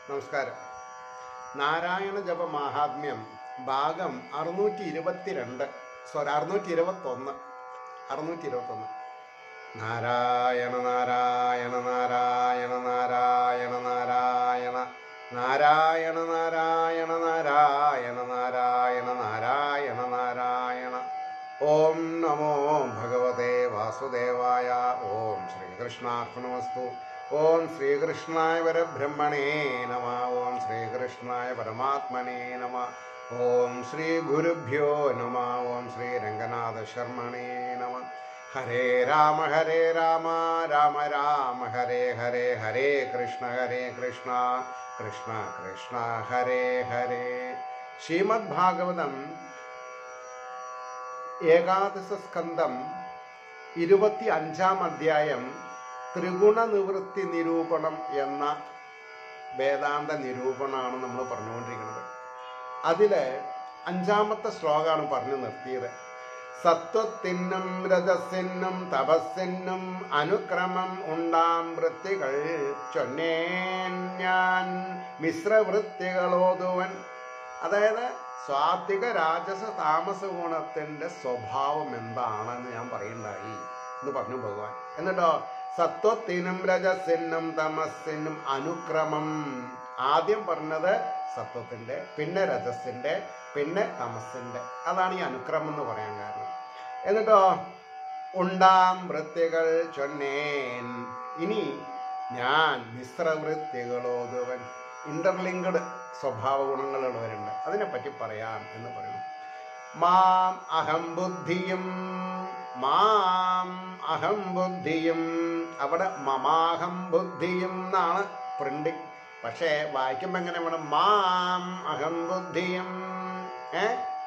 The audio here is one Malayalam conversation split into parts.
നമസ്കാരം നാരായണ ജപ മാഹാത്മ്യം ഭാഗം അറുന്നൂറ്റി ഇരുപത്തിരണ്ട് സോറി അറുന്നൂറ്റി ഇരുപത്തൊന്ന് അറുന്നൂറ്റി ഇരുപത്തൊന്ന് നാരായണ നാരായണ നാരായണ നാരായണ നാരായണ നാരായണ നാരായണ നാരായണ നാരായണ നാരായണ നാരായണ ഓം നമോ ഭഗവതേ വാസുദേവായ ഓം ശ്രീകൃഷ്ണാർപ്പണമസ്തു ഓം ശ്രീകൃഷ്ണായ പരബ്രഹ്മണേ നമ ഓം ശ്രീകൃഷ്ണായ പരമാത്മനേ നമ ഓം ശ്രീ ഗുരുഭ്യോ നമ ഓം ശ്രീ രംഗനാഥ ശർമ്മണേ നമ ഹരേ രാമ ഹരേ രാമ രാമ രാമ ഹരേ ഹരേ ഹരേ കൃഷ്ണ ഹരേ കൃഷ്ണ കൃഷ്ണ കൃഷ്ണ ഹരേ ഹരേ ശ്രീമദ് ഭാഗവതം ഏകാദശ സ്കന്ധം ഇരുപത്തി അഞ്ചാം അധ്യായം ത്രിഗുണ നിവൃത്തി നിരൂപണം എന്ന വേദാന്ത നിരൂപണമാണ് നമ്മൾ പറഞ്ഞുകൊണ്ടിരിക്കുന്നത് അതില് അഞ്ചാമത്തെ ശ്ലോകമാണ് പറഞ്ഞു നിർത്തിയത് സത്വത്തിനും രജസ്സിനും തപസ്സിനും അനുക്രമം ഉണ്ടാം വൃത്തികൾ ചൊന്നേൻ ഞാൻ മിശ്രവൃത്തികളോതുവൻ അതായത് സ്വാത്വിക രാജസ താമസ ഗുണത്തിന്റെ സ്വഭാവം എന്താണെന്ന് ഞാൻ പറയുണ്ടായി എന്ന് പറഞ്ഞു ഭഗവാൻ എന്നിട്ടോ സത്വത്തിനും രജസ്സിനും തമസ്സിനും അനുക്രമം ആദ്യം പറഞ്ഞത് സത്വത്തിന്റെ പിന്നെ രജസ്സിന്റെ പിന്നെ തമസ്സിന്റെ അതാണ് ഈ അനുക്രമം എന്ന് പറയാൻ കാരണം എന്നിട്ടോ ഉണ്ടാം വൃത്തികൾ ചൊന്നേൻ ഇനി ഞാൻ മിശ്രവൃത്തികളോതുവൻ ഇന്റർലിങ്ക്ഡ് സ്വഭാവ ഗുണങ്ങളുള്ളവരുണ്ട് അതിനെപ്പറ്റി പറയാം എന്ന് പറയുന്നു മാം അഹം ബുദ്ധിയും മാം അഹം ബുദ്ധിയും അവിടെ മമാഹം ബുദ്ധിയും എന്നാണ് പ്രിന്റിങ് പക്ഷേ വായിക്കുമ്പോ എങ്ങനെ വേണം മാം അഹം ബുദ്ധിയും ഏ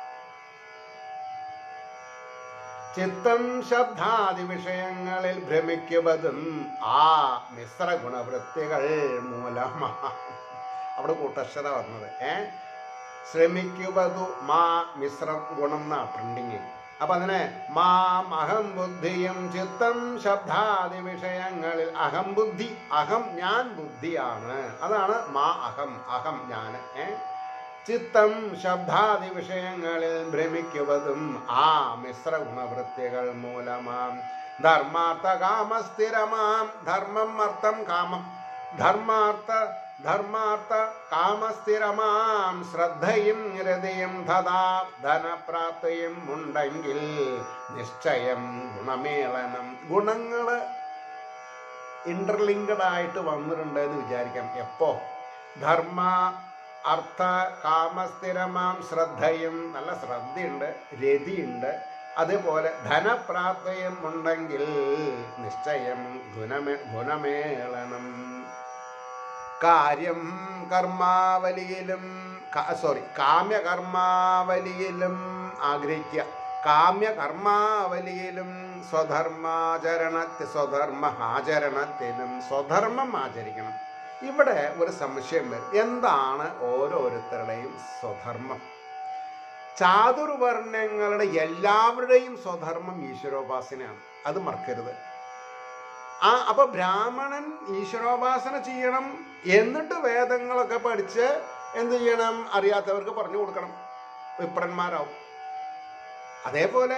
ചിത്തം ശബ്ദാദി വിഷയങ്ങളിൽ ഭ്രമിക്കുവതും ആ മിശ്ര ഗുണവൃത്തികൾ മൂലമാ അവിടെ കൂട്ടക്ഷര വന്നത് ഏ ശ്രമിക്കുവതു മാ മിശ്ര ഗുണം എന്നാ പ്രിന്റിങ് അപ്പൊ അതിനെ മാം അഹം ബുദ്ധിയും ചിത്തം ശബ്ദാദി വിഷയങ്ങളിൽ അഹം ബുദ്ധി അഹം ഞാൻ ബുദ്ധിയാണ് അതാണ് മാ അഹം അഹം ഞാൻ ഏ ചിത്തം ശബ്ദാദി വിഷയങ്ങളിൽ ഭ്രമിക്കുവതും ആ മിശ്ര ഗുണവൃത്തികൾ മൂലമാം ധർമാർത്ഥ കാമസ്ഥിരമാം ധർമ്മം അർത്ഥം കാമം ധർമാർത്ഥ ധർമാർത്ഥ കാമസ്ഥിരമാം ശ്രദ്ധയും ഹൃദയം തഥാ ധനപ്രാപ്തിയും ഉണ്ടെങ്കിൽ നിശ്ചയം ഗുണമേളനം ഗുണങ്ങള് ഇന്റർലിങ്ക്ഡ് ആയിട്ട് വന്നിട്ടുണ്ട് എന്ന് വിചാരിക്കാം എപ്പോ ധർമ്മ അർത്ഥ കാമസ്ഥിരമാം ശ്രദ്ധയും നല്ല ശ്രദ്ധയുണ്ട് രതിയുണ്ട് അതുപോലെ ധനപ്രാപ്തിയും ഉണ്ടെങ്കിൽ നിശ്ചയം ഗുണമേ ഗുണമേളനം കാര്യം കർമാവലിയിലും സോറി കാമ്യകർമാവലിയിലും ആഗ്രഹിക്കുക കാമ്യകർമാവലിയിലും സ്വധർമാചരണത്തി സ്വധർമ്മ ആചരണത്തിലും സ്വധർമ്മം ആചരിക്കണം ഇവിടെ ഒരു സംശയം വരും എന്താണ് ഓരോരുത്തരുടെയും സ്വധർമ്മം ചാതുർവർണ്ണങ്ങളുടെ എല്ലാവരുടെയും സ്വധർമ്മം ഈശ്വരോപാസനയാണ് അത് മറക്കരുത് ആ അപ്പൊ ബ്രാഹ്മണൻ ഈശ്വരോപാസന ചെയ്യണം എന്നിട്ട് വേദങ്ങളൊക്കെ പഠിച്ച് എന്ത് ചെയ്യണം അറിയാത്തവർക്ക് പറഞ്ഞു കൊടുക്കണം വിപ്രന്മാരാവും അതേപോലെ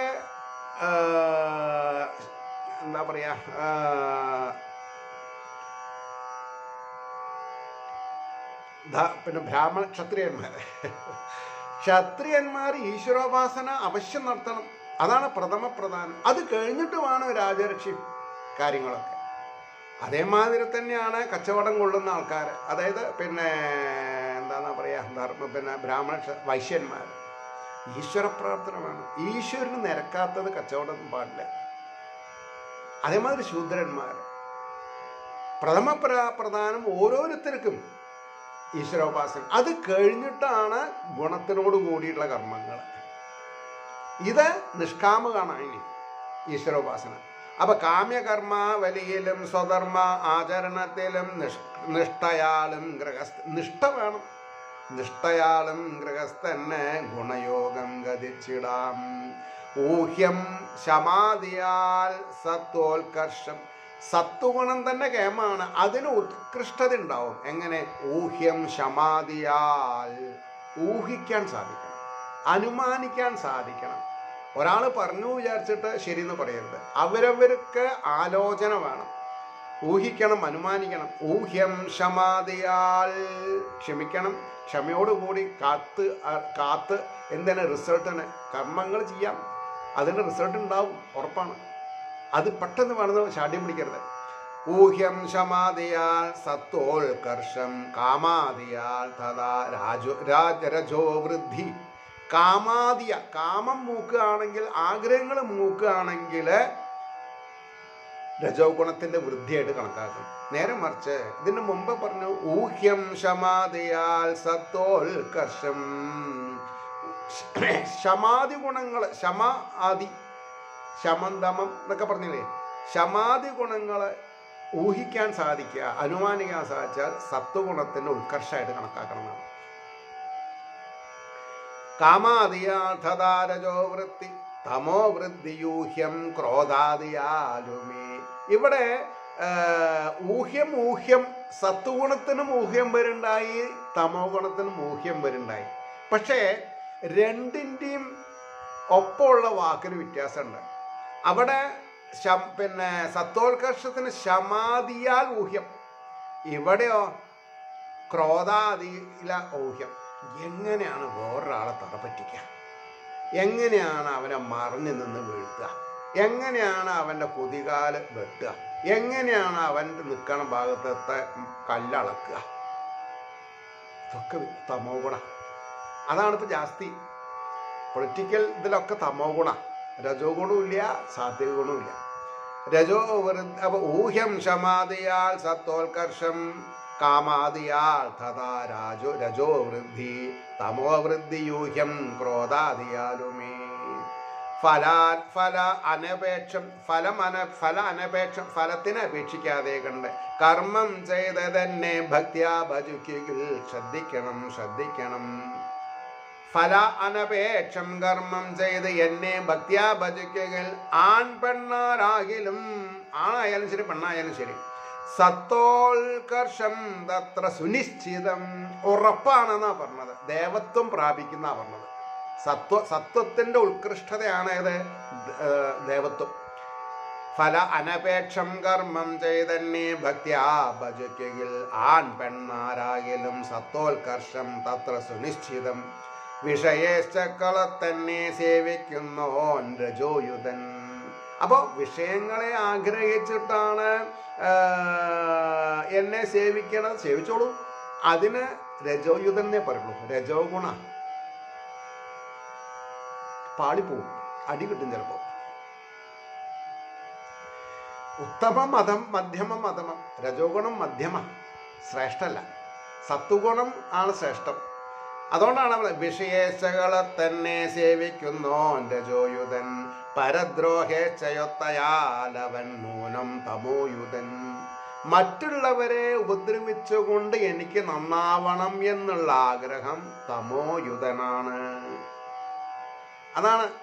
എന്താ പറയാ പിന്നെ ബ്രാഹ്മണ ക്ഷത്രിയന്മാർ ക്ഷത്രിയന്മാർ ഈശ്വരോപാസന അവശ്യം നടത്തണം അതാണ് പ്രഥമ പ്രധാനം അത് കഴിഞ്ഞിട്ട് വേണം രാജരക്ഷി കാര്യങ്ങളൊക്കെ അതേമാതിരി തന്നെയാണ് കച്ചവടം കൊള്ളുന്ന ആൾക്കാർ അതായത് പിന്നെ എന്താന്നാ പറയാ ധർമ്മ പിന്നെ ബ്രാഹ്മണ വൈശ്യന്മാർ ഈശ്വരപ്രാർത്ഥന വേണം ഈശ്വരന് നിരക്കാത്തത് കച്ചവടം പാടില്ല അതേമാതിരി ശൂദ്രന്മാർ പ്രഥമ പ്രധാനം ഓരോരുത്തർക്കും ഈശ്വരോപാസന അത് കഴിഞ്ഞിട്ടാണ് ഗുണത്തിനോട് കൂടിയിട്ടുള്ള കർമ്മങ്ങൾ ഇത് നിഷ്കാമമാണ് ഇനി ഈശ്വരോപാസന അപ്പൊ കാമ്യകർമ്മ വലിയിലും സ്വധർമ്മ ആചരണത്തിലും നിഷ്ഠയാളും ഗൃഹസ്ഥ നിഷ്ഠ വേണം നിഷ്ഠയാളും ഗൃഹസ്ഥന് ഗുണയോഗം ഗതിച്ചിടാം ഊഹ്യം ശമാദിയാൽ സത്വോത്കർഷം സത്വഗുണം തന്നെ കേമാണ് അതിന് ഉത്കൃഷ്ടത ഉണ്ടാവും എങ്ങനെ ഊഹ്യം ശമാതിയാൽ ഊഹിക്കാൻ സാധിക്കണം അനുമാനിക്കാൻ സാധിക്കണം ഒരാൾ പറഞ്ഞു വിചാരിച്ചിട്ട് ശരിയെന്ന് പറയരുത് അവരവർക്ക് ആലോചന വേണം ഊഹിക്കണം അനുമാനിക്കണം ഊഹ്യം ക്ഷമാതിയാൽ ക്ഷമിക്കണം ക്ഷമയോടുകൂടി കാത്ത് ആ- കാത്ത് എന്തിനാ റിസൾട്ടിന് കർമ്മങ്ങൾ ചെയ്യാം അതിൻ്റെ റിസൾട്ട് ഉണ്ടാവും ഉറപ്പാണ് അത് പെട്ടെന്ന് വേണമെന്ന് ശാഠ്യം പിടിക്കരുത് ഊഹ്യം ശമാതിയാൽ സത്വോൽകർഷം കാമാതിയാൽ തഥാ രാജോ രാജരജോ വൃദ്ധി കാമാതിയ കാമം മൂക്കുകയാണെങ്കിൽ ആഗ്രഹങ്ങൾ മൂക്കുകയാണെങ്കിൽ രജോ ഗുണത്തിന്റെ വൃദ്ധിയായിട്ട് കണക്കാക്കും നേരെ മറിച്ച് ഇതിന് മുമ്പ് പറഞ്ഞു ഊഹ്യം ശമാതിയാൽ സത്തോൽകർഷം ശമാതി ഗുണങ്ങൾ ശമ ആദി ശമന്തമം എന്നൊക്കെ പറഞ്ഞില്ലേ ശമാതി ഗുണങ്ങളെ ഊഹിക്കാൻ സാധിക്കുക അനുമാനിക്കാൻ സാധിച്ചാൽ സത്വഗുണത്തിന്റെ ഉത്കർഷമായിട്ട് കണക്കാക്കണമെന്നാണ് കാമാദിയാഥതാരജോ വൃത്തി തമോ വൃദ്ധിയൂഹ്യം ക്രോധാദിയാലുമേ ഇവിടെ ആ, ഊഹ്യം ഊഹ്യം സത്വഗുണത്തിനും ഊഹ്യം വരുണ്ടായി തമോ ഗുണത്തിനും ഊഹ്യം വരുണ്ടായി പക്ഷേ രണ്ടിൻ്റെയും ഒപ്പമുള്ള വാക്കിന് വ്യത്യാസമുണ്ട് അവിടെ ശം- പിന്നെ സത്വോത്കർഷത്തിന് ശമാദിയാൽ ഊഹ്യം ഇവിടെയോ ക്രോധാദിയില ഊഹ്യം എങ്ങനെയാണ് വേറൊരാളെ തറപ്പറ്റിക്കുക എങ്ങനെയാണ് അവനെ മറിഞ്ഞു നിന്ന് വീഴ്ത്തുക എങ്ങനെയാണ് അവൻ്റെ കുതികാല് വെട്ടുക എങ്ങനെയാണ് അവൻ്റെ നിൽക്കണ ഭാഗത്തെ കല്ലളക്കുക ഇതൊക്കെ തമോ ഗുണ അതാണ് ഇപ്പൊ ജാസ്തി പൊളിറ്റിക്കൽ ഇതിലൊക്കെ തമോ ഗുണ രജോ ഗുണമില്ല സാത്വിക ഗുണമില്ല രജോ വൃ- അപ്പൊ ഊഹ്യം ശമാദിയാൽ സത്തോൽകർഷം കാമാദിയാൽ തഥാ രാജോ രജോ വൃദ്ധി തമോ വൃദ്ധി യൂഹ്യം ക്രോധാദിയാലുമേ ഫലാ ഫല അനപേക്ഷം ഫലം അന ഫല അനപേക്ഷം ഫലത്തിനെ അപേക്ഷിക്കാതെ കണ്ട് കർമ്മം ചെയ്ത് തന്നെ ഭക്തിയാ ഭജിക്കുക ശ്രദ്ധിക്കണം ശ്രദ്ധിക്കണം ഫല അനപേക്ഷം കർമ്മം ചെയ്ത് എന്നെ ഭക്തിയാ ഭജിക്കുക ആൺ പെണ്ണാരാകിലും ആണായാലും ശരി പെണ്ണായാലും ശരി സത്തോൽകർഷം തത്ര സുനിശ്ചിതം ഉറപ്പാണെന്നാ പറഞ്ഞത് ദേവത്വം പ്രാപിക്കുന്ന പറഞ്ഞത് സത്വ സത്വത്തിന്റെ ഉത്കൃഷ്ടതയാണ് ഏത് ഏർ ദേവത്വം ഫല അനപേക്ഷം കർമ്മം ചെയ്തന്നെ ഭക്തിയാ ഭജിക്കയിൽ ആൺ പെണ്ണാരാകിലും സത്തോൽകർഷം തത്ര സുനിശ്ചിതം വിഷയേശ്ചക്കളെ തന്നെ സേവിക്കുന്നോൻ രജോയുധൻ അപ്പോൾ വിഷയങ്ങളെ ആഗ്രഹിച്ചിട്ടാണ് ആ, എന്നെ സേവിക്കണത് സേവിച്ചോളൂ അതിന് രജോയുധനെ പറയുള്ളൂ രജോ ഗുണ പാളിപ്പോവും അടി കിട്ടും ചിലപ്പോൾ ഉത്തമ മതം മധ്യമ മതമം രജോഗുണം മധ്യമ ശ്രേഷ്ഠല്ല സത്വഗുണം ആണ് ശ്രേഷ്ഠം അതുകൊണ്ടാണ് നമ്മൾ വിഷയേച്ഛകളെ തന്നെ സേവിക്കുന്നോൻ രജോയുധൻ പരദ്രോഹേച്ഛയൊത്തയാലവൻ നൂനം തമോയുധൻ മറ്റുള്ളവരെ ഉപദ്രവിച്ചുകൊണ്ട് എനിക്ക് നന്നാവണം എന്നുള്ള ആഗ്രഹം തമോയുധനാണ് അതാണ്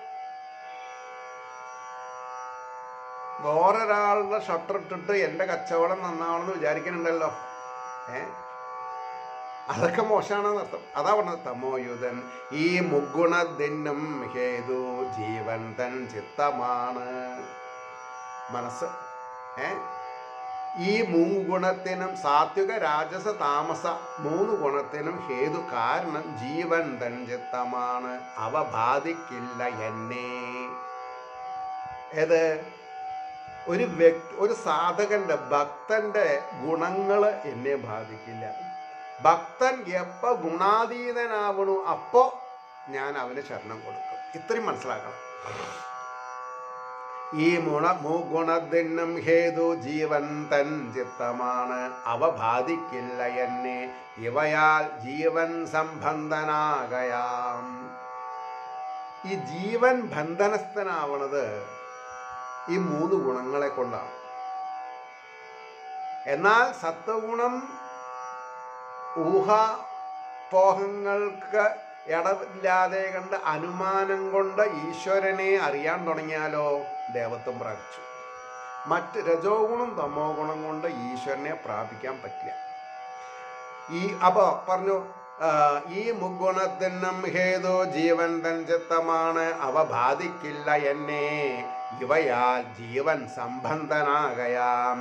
വേറൊരാളുടെ ഷട്ടർ ഇട്ടിട്ട് എൻ്റെ കച്ചവടം നന്നാവണമെന്ന് വിചാരിക്കുന്നുണ്ടല്ലോ ഏ അതൊക്കെ മോശമാണെന്ന് അർത്ഥം അതാ പറഞ്ഞത് തമോയുധൻ ഈ മുഗുണദിനും ഹേതു ജീവൻ തൻ ചിത്തമാണ് മനസ്സ് ഏ ഈ മൂന്ന് ഗുണത്തിനും സാത്വിക രാജസ താമസ മൂന്ന് ഗുണത്തിനും ഹേതു കാരണം ജീവൻ തൻ ചിത്തമാണ് അവ ബാധിക്കില്ല എന്നെ ഏത് ഒരു വ്യക്തി ഒരു സാധകന്റെ ഭക്തന്റെ ഗുണങ്ങൾ എന്നെ ബാധിക്കില്ല ഭക്തൻ എപ്പോ ഗുണാതീതനാവണു അപ്പോ ഞാൻ അവന് ശരണം കൊടുക്കും ഇത്രയും മനസ്സിലാക്കണം ഈ മുണ മൂഗുണദിനും ഹേതു ജീവൻ തൻ ചിത്തമാണ് അവ ബാധിക്കില്ല എന്നെ ഇവയാൽ ജീവൻ സംബന്ധനാകയാം ഈ ജീവൻ ബന്ധനസ്ഥനാവണത് ഈ മൂന്ന് ഗുണങ്ങളെ കൊണ്ടാണ് എന്നാൽ സത്വഗുണം ഊഹാപോഹങ്ങൾക്ക് ഇടവില്ലാതെ കണ്ട് അനുമാനം കൊണ്ട് ഈശ്വരനെ അറിയാൻ തുടങ്ങിയാലോ ദേവത്വം പ്രാപിച്ചു മറ്റ് രജോ ഗുണം തമോ ഗുണം കൊണ്ട് ഈശ്വരനെ പ്രാപിക്കാൻ പറ്റില്ല ഈ അപ്പോ പറഞ്ഞു ആ, ഈ മുഗുണത്തിനും ഹേതു ജീവൻ തൻ ചിത്തമാണ് അവ ബാധിക്കില്ല എന്നെ ഇവയാൽ ജീവൻ സംബന്ധനാകയാം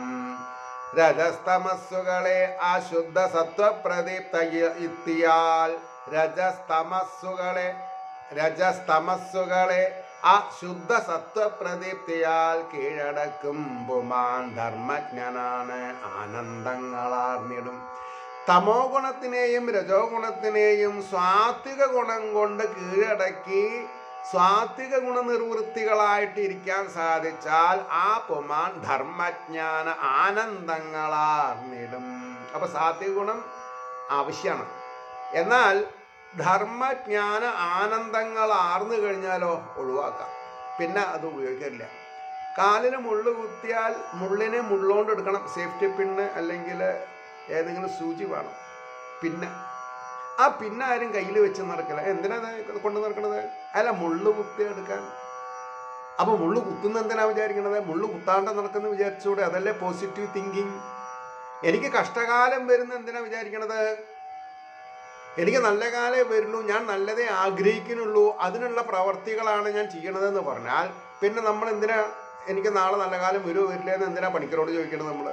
രജസ്തമസ്സുകളെ അശുദ്ധ സത്വപ്രദീപ്ത ഇത്തിയാൽ രജസ്തമസ്സുകളെ രജസ്തമസ്സുകളെ അശുദ്ധ സത്വപ്രദീപ്തിയാൽ കീഴടക്കും പുമാൻ ധർമ്മജ്ഞനാണ് ആനന്ദങ്ങളാർന്നിടും തമോ ഗുണത്തിനെയും രജോ ഗുണത്തിനെയും സ്വാത്വിക ഗുണം കൊണ്ട് കീഴടക്കി സ്വാത്വിക ഗുണനിർവൃത്തികളായിട്ട് ഇരിക്കാൻ സാധിച്ചാൽ ആ പുമാൻ ധർമ്മജ്ഞാന ആനന്ദങ്ങളാർന്നിടും അപ്പൊ സാത്വിക ഗുണം ആവശ്യമാണ് എന്നാൽ ധർമ്മജ്ഞാന ആനന്ദങ്ങൾ ആർന്നു കഴിഞ്ഞാലോ ഒഴിവാക്കാം പിന്നെ അത് ഉപയോഗിക്കില്ല കാലിന് മുള്ളു കുത്തിയാൽ മുള്ളിനെ മുള്ളോണ്ട് എടുക്കണം സേഫ്റ്റി പിന്ന് അല്ലെങ്കിൽ ഏതെങ്കിലും സൂചി വേണം പിന്നെ ആ പിന്നെ ആരും കയ്യിൽ വെച്ച് നടക്കില്ല എന്തിനാ ഇത് കൊണ്ട് നടക്കണത് അല്ല മുള്ളു കുത്തി എടുക്കാൻ അപ്പൊ മുള്ളു കുത്തുന്ന എന്തിനാ വിചാരിക്കണത് മുള്ളു കുത്താണ്ട് നടക്കുന്ന വിചാരിച്ചൂടെ അതല്ലേ പോസിറ്റീവ് തിങ്കിങ് എനിക്ക് കഷ്ടകാലം വരുന്ന എന്തിനാ വിചാരിക്കണത് എനിക്ക് നല്ല കാലേ വരുള്ളൂ ഞാൻ നല്ലതേ ആഗ്രഹിക്കുന്നുള്ളൂ അതിനുള്ള പ്രവർത്തികളാണ് ഞാൻ ചെയ്യണതെന്ന് പറഞ്ഞാൽ പിന്നെ നമ്മൾ എന്തിനാ എനിക്ക് നാളെ നല്ല കാലം വരുമോ വരില്ല എന്ന് എന്തിനാ പണിക്കരോട് ചോദിക്കണത് നമ്മൾ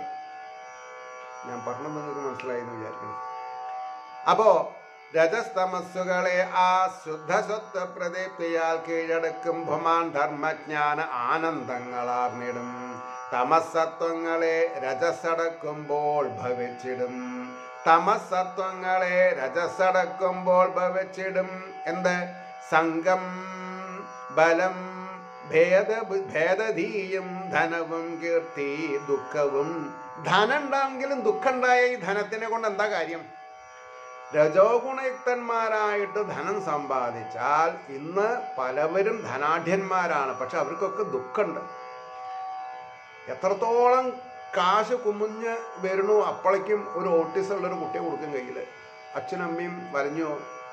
ഞാൻ പറഞ്ഞത് നിങ്ങൾക്ക് മനസ്സിലായി എന്ന് വിചാരിക്കണം അപ്പോ രജസ്തമസ്സുകളെ ആ ശുദ്ധ സ്വത്വ പ്രദീപ്തിയാൽ കീഴടക്കും ഭുമാൻ ധർമ്മജ്ഞാന ആനന്ദങ്ങളാർന്നിടും തമസത്വങ്ങളെ രജസടക്കുമ്പോൾ ഭവിച്ചിടും തമസത്വങ്ങളെ രജസടക്കുമ്പോൾ ഭവിച്ചിടും എന്ത് സംഘം ബലം ഭേദ ഭേദധീയും ധനവും കീർത്തി ദുഃഖവും ധനം ഉണ്ടാണെങ്കിലും ദുഃഖം ഉണ്ടായ ഈ ധനത്തിനെ കൊണ്ട് എന്താ കാര്യം രജോ ഗുണയുക്തന്മാരായിട്ട് ധനം സമ്പാദിച്ചാൽ ഇന്ന് പലവരും ധനാഢ്യന്മാരാണ് പക്ഷെ അവർക്കൊക്കെ ദുഃഖമുണ്ട് എത്രത്തോളം കാശ് കുമിഞ്ഞ് വരണു അപ്പോഴേക്കും ഒരു ഓട്ടിസം ഉള്ള ഒരു കുട്ടിയെ കൊടുക്കും കയ്യിൽ അച്ഛനമ്മയും വരഞ്ഞോ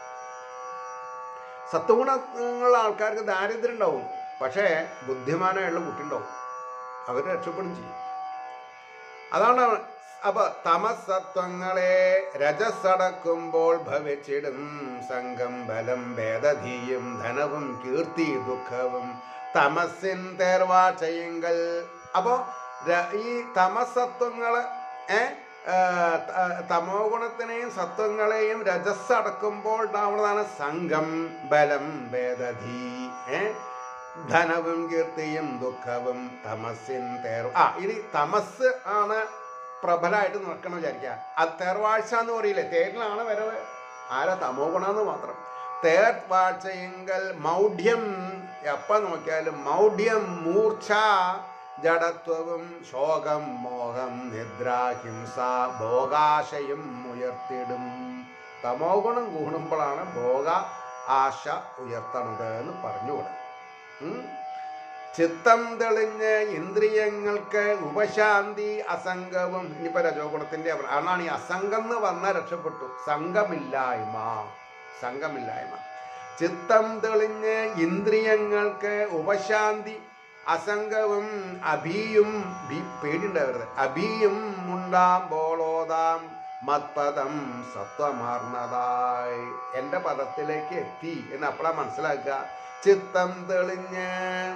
സത്വഗുണങ്ങളുള്ള ആൾക്കാർക്ക് ദാരിദ്ര്യം ഉണ്ടാവും പക്ഷേ ബുദ്ധിമാനായുള്ള കുട്ടി ഉണ്ടാവും അവർ രക്ഷപ്പെടും ചെയ്യും അതാണ് അപ്പൊ തമസത്വങ്ങളെ രജസടക്കുമ്പോൾ ഭവിച്ചിടും സംഘം ബലം ഭേദധീയും ധനവും കീർത്തി ദുഃഖവും തമസിൻ തേർവാചയെങ്കൽ അപ്പോ ര- ഈ തമസത്വങ്ങള് ഏ ആ, ത- തമോ ഗുണത്തിനെയും സത്വങ്ങളെയും രജസ് അടക്കുമ്പോൾ ഉണ്ടാവുന്നതാണ് സംഘം ബലം ഭേദധീ ഏ ധനവും കീർത്തിയും ദുഃഖവും തമസിൻ തേർ ആ ഇനി തമസ് ആണ് പ്രബലമായിട്ട് നിൽക്കണം വിചാരിക്കുക അത് തേർവാഴ്ച എന്ന് പറയില്ലേ തേരിലാണ് വരവ് ആരാ തമോ ഗുണമെന്ന് മാത്രം തേർവാഴ്ചയെങ്കൽ മൗഢ്യം എപ്പ നോക്കിയാലും മൗഢ്യം മൂർച്ഛ ജഡത്വവും ശോകം മോഹം നിദ്ര ഹിംസ ഭോഗാശയും ഉയർത്തിടും തമോ ഗുണം കൂടുമ്പോഴാണ് ഭോഗ ആശ ഉയർത്തണത് എന്ന് പറഞ്ഞുകൂടെ ഉം. ചിത്തം തെളിഞ്ഞ് ഇന്ദ്രിയങ്ങൾക്ക് ഉപശാന്തി അസംഗവും ഇനിയിപ്പോ രജോ ഗുണത്തിന്റെ അവർ- അതാണ് ഈ അസംഗം എന്ന് വന്നാൽ രക്ഷപ്പെട്ടു സംഘമില്ലായ്മ സംഘമില്ലായ്മ ചിത്തം തെളിഞ്ഞ് ഇന്ദ്രിയങ്ങൾക്ക് ഉപശാന്തി അസംഗവും അഭിയും ഭീ- പേടിയുണ്ടാവരുത് അഭിയും മുണ്ടാം ബോളോതാം മത്പദം സത്വമാർന്നതായി എൻ്റെ പദത്തിലേക്ക് എത്തി എന്ന് അപ്പോഴാ മനസ്സിലാക്കുക ചിത്തം തെളിഞ്ഞ്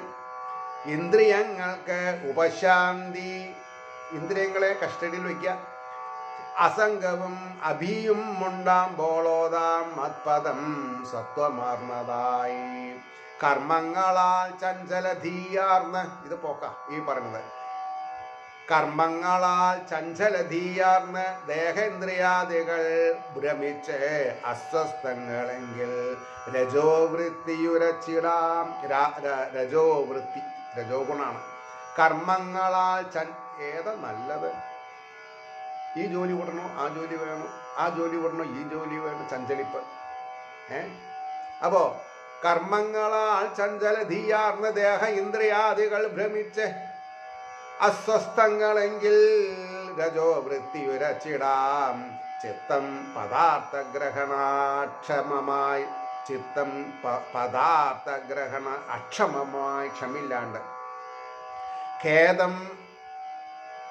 ഇന്ദ്രിയങ്ങൾക്ക് ഉപശാന്തി ഇന്ദ്രിയങ്ങളെ കസ്റ്റഡിയിൽ വയ്ക്കുക അസംഗവും അഭിയും മുണ്ടാം ബോളോതാം മത്പദം സത്വമാർന്നതായി കർമ്മങ്ങളാൽ ചഞ്ചലധീയാർന്ന് ഇത് പോക്ക ഈ പറയുന്നത് കർമ്മങ്ങളാൽ ചഞ്ചലധീയാർന്ന് ദേഹേന്ദ്രിയാദികൾ ഭ്രമിച്ച് അസ്വസ്ഥങ്ങളെങ്കിൽ രജോവൃത്തിയുരച്ചിടാം രാ- ര- രജോവൃത്തി രജോ ഗുണാണ് കർമ്മങ്ങളാൽ ചൻ ഏതാ നല്ലത് ഈ ജോലി വിടണോ ആ ജോലി വേണോ ആ ജോലി വിടണോ ഈ ജോലി വേണം ചഞ്ചലിപ്പ് ഏ അപ്പോ കർമ്മങ്ങളാൽ ചഞ്ചലധീയാർന്ന ദേഹ ഇന്ദ്രിയാദികൾ ഭ്രമിച്ച് അസ്വസ്ഥങ്ങളെങ്കിൽ രജോ വൃത്തിയുരച്ചിടാം ചിത്തം പദാർത്ഥഗ്രഹണാക്ഷമമായി ചിത്തം പ- പദാർത്ഥഗ്രഹണ അക്ഷമമായി ക്ഷമില്ലാണ്ട് ഖേദം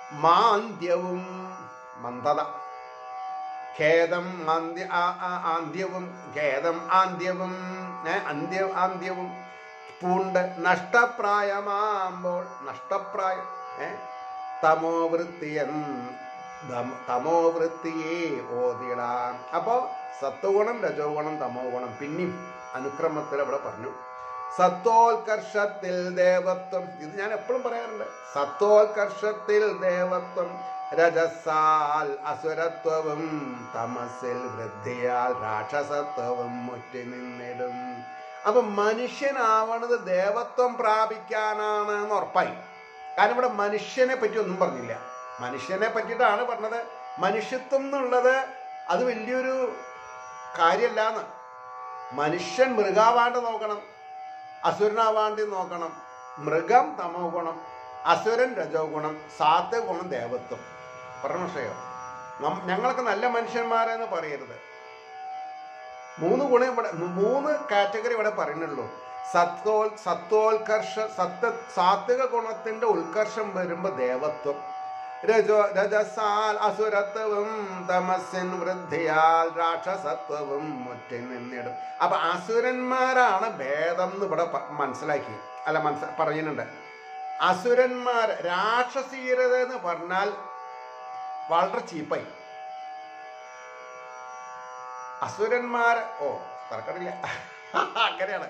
മാന്ദ്യവും മന്ദത ഖേദം ആന്ത്യ ആ- ആ- ആന്ത്യവും ഖേദം ആന്ത്യവും ഏ, അന്ത്യ ആന്ത്യവും പൂണ്ട് നഷ്ടപ്രായമാകുമ്പോൾ നഷ്ടപ്രായം ഏ തമോവൃത്തിയൻ ദം- തമോവൃത്തിയെ ഓതിടാം അപ്പോ സത്വഗുണം രജോ ഗുണം തമോ ഗുണം പിന്നെയും അനുക്രമത്തിൽ അവിടെ പറഞ്ഞു സത്തോൽകർഷത്തിൽ ദേവത്വം ഇത് ഞാൻ എപ്പോഴും പറയാറുണ്ട് സത്തോൽകർഷത്തിൽ ദേവത്വം രജസാൽ അസുരത്വവും തമസിൽ വൃദ്ധിയാൽ രാക്ഷസത്വവും മുറ്റി നിന്നിടും അപ്പൊ മനുഷ്യനാവണത് ദേവത്വം പ്രാപിക്കാനാണ് എന്ന് ഉറപ്പായി കാരണം ഇവിടെ മനുഷ്യനെ പറ്റി ഒന്നും പറഞ്ഞില്ല മനുഷ്യനെ പറ്റിയിട്ടാണ് പറഞ്ഞത് മനുഷ്യത്വം എന്നുള്ളത് അത് വലിയൊരു കാര്യമല്ലാന്ന് മനുഷ്യൻ മൃഗാവാണ്ട് നോക്കണം അസുരനാവാണ്ട് നോക്കണം മൃഗം തമോ ഗുണം അസുരൻ രജോ ഗുണം സാത്വ ഗുണം ദേവത്വം പറഞ്ഞോ ഞങ്ങളൊക്കെ നല്ല മനുഷ്യന്മാരെന്ന് പറയരുത് മൂന്ന് ഗുണം ഇവിടെ മൂന്ന് കാറ്റഗറി ഇവിടെ പറയുന്നുള്ളൂ സത്വോൽ സത്വോത്കർഷ സത്വ സാത്വിക ഗുണത്തിന്റെ ഉത്കർഷം വരുമ്പോ ദേവത്വം രജോ രജസാൽ അസുരത്വവും തമസിൻ വൃദ്ധിയാൽ രാക്ഷസത്വവും മുറ്റി നിന്നിടും അപ്പൊ അസുരന്മാരാണ് ഭേദം എന്ന് ഇവിടെ പ- മനസ്സിലാക്കി അല്ല മനസ്സ പറയുന്നുണ്ട് അസുരന്മാർ രാക്ഷസീയത എന്ന് പറഞ്ഞാൽ വളരെ ചീപ്പായി അസുരന്മാർ ഓ തർക്കമില്ല അങ്ങനെയാണ്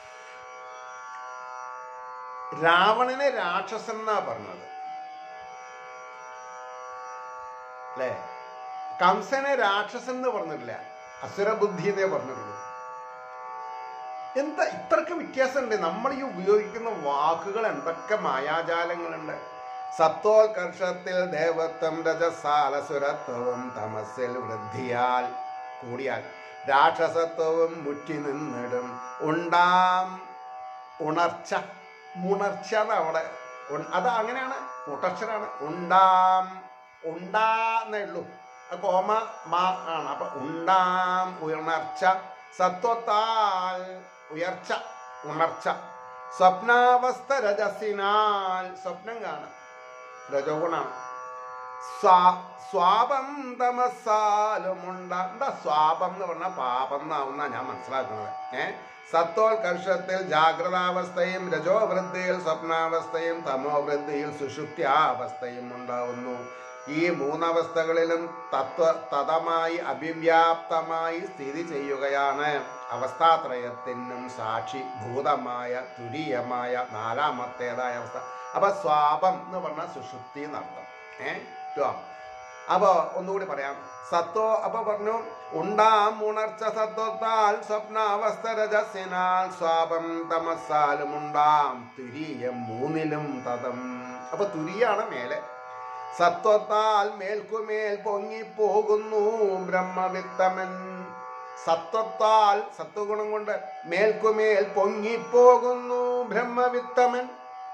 രാവണനെ രാക്ഷസൻ എന്നാ പറഞ്ഞത് അല്ലേ കംസനെ രാക്ഷസൻ എന്ന് പറഞ്ഞിട്ടില്ല അസുരബുദ്ധി എന്നേ പറഞ്ഞിട്ടുള്ളൂ എന്താ ഇത്രക്ക് വ്യത്യാസമുണ്ട് നമ്മൾ ഈ ഉപയോഗിക്കുന്ന വാക്കുകൾ എന്തൊക്കെ മായാജാലങ്ങളുണ്ട് സത്തോൽകർഷത്തിൽ ദേവത്വം രജസാലസുരത്വവും തമസിൽ വൃദ്ധിയാൽ കൂടിയാൽ രാക്ഷസത്വവും മുറ്റി നിന്നിടും ഉണ്ടാം ഉണർച്ച ഉണർച്ച എന്ന് അവിടെ ഉൺ- അത് അങ്ങനെയാണ് മുട്ടക്ഷരാണ് ഉണ്ടാം ഉണ്ടാന്നേ ഉള്ളൂ അത് കോമ മാ ആണ് അപ്പൊ ഉണ്ടാം ഉണർച്ച സത്വത്താൽ ഉയർച്ച ഉണർച്ച സ്വപ്നാവസ്ഥ രജസിനാൽ സ്വപ്നം കാണാം രജോ ഗുണാണ് സ്വാ- സ്വാപം തമസാലുമുണ്ട എന്താ സ്വാപം എന്ന് പറഞ്ഞാൽ പാപം എന്നാവുന്ന ഞാൻ മനസ്സിലാക്കുന്നത് ഏ സത്തോൽകർഷത്തിൽ ജാഗ്രതാവസ്ഥയും രജോവൃദ്ധിയിൽ സ്വപ്നാവസ്ഥയും തമോവൃദ്ധിയിൽ സുഷുപ്ത്യാവസ്ഥയും ഉണ്ടാവുന്നു ഈ മൂന്നവസ്ഥകളിലും തത്വ തതമായി അഭിവ്യാപ്തമായി സ്ഥിതി ചെയ്യുകയാണ് അവസ്ഥാത്രയത്തിനും സാക്ഷി ഭൂതമായ തുരീയമായ നാലാമത്തേതായ അവസ്ഥ അപ്പൊ സ്വാപം എന്ന് പറഞ്ഞാൽ സുഷുപ്തി എന്നർത്ഥം ഏ ട്ടോ. അപ്പൊ ഒന്നുകൂടി പറയാം സത്തോ അപ്പൊ പറഞ്ഞു ഉണ്ടാം ഉണർച്ച സത്വത്താൽ സ്വപ്നാവസ്ഥ രജസിനാൽ സ്വാപം തമസാലും ഉണ്ടാം തുരീയം മൂന്നിലും തതം അപ്പൊ തുരിയാണ് മേലെ സത്വത്താൽ മേൽക്കുമേൽ പൊങ്ങിപ്പോകുന്നു ബ്രഹ്മവിത്തമൻ സത്വത്താൽ സത്വഗുണം കൊണ്ട് മേൽക്കുമേൽ പൊങ്ങിപ്പോകുന്നു ബ്രഹ്മവിത്തമൻ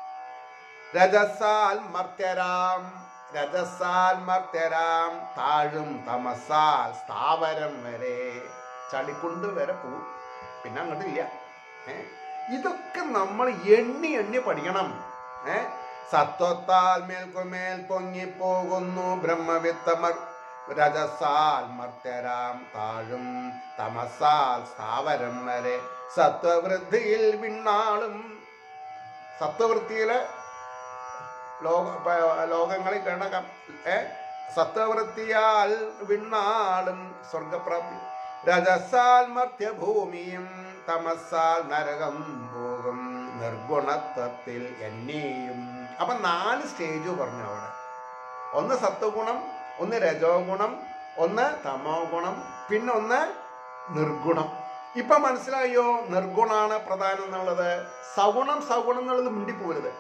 രജസാൽ മർത്യരാം രജസാൽ മർത്യരാം താഴും തമസാൽ സ്ഥാവരം വരെ ചളിക്കുണ്ട് വരെ പോവും പിന്നെ അങ്ങോട്ടില്ല ഏ ഇതൊക്കെ നമ്മൾ എണ്ണി എണ്ണി പഠിക്കണം ഏ സത്വത്താൽ മേൽക്കുമേൽ പൊങ്ങിപ്പോകുന്നു ബ്രഹ്മവിത്തമർ രജസാൽ മർത്യരാം താഴും തമസാൽ സ്ഥാവരം വരെ സത്വവൃദ്ധിയിൽ വിണ്ണാളും സത്വവൃത്തിയിലെ ലോക പ- ലോകങ്ങളിൽ കിടക്കാം ഏ സത്വവൃത്തിയാൽ വിണ്ണാളും സ്വർഗപ്രാപ്തി രജസാൽ മർത്യഭൂമിയും തമസാൽ നരകം പോകും നിർഗുണത്വത്തിൽ എന്നെയും അപ്പൊ നാല് സ്റ്റേജ് പറഞ്ഞു അവിടെ ഒന്ന് സത്വഗുണം ഒന്ന് രജോ ഗുണം ഒന്ന് തമോ ഗുണം പിന്നെ ഒന്ന് നിർഗുണം ഇപ്പൊ മനസ്സിലായോ നിർഗുണാണ് പ്രധാനം എന്നുള്ളത് സഗുണം സഗുണം എന്നുള്ളത് മിണ്ടിപ്പോരുത്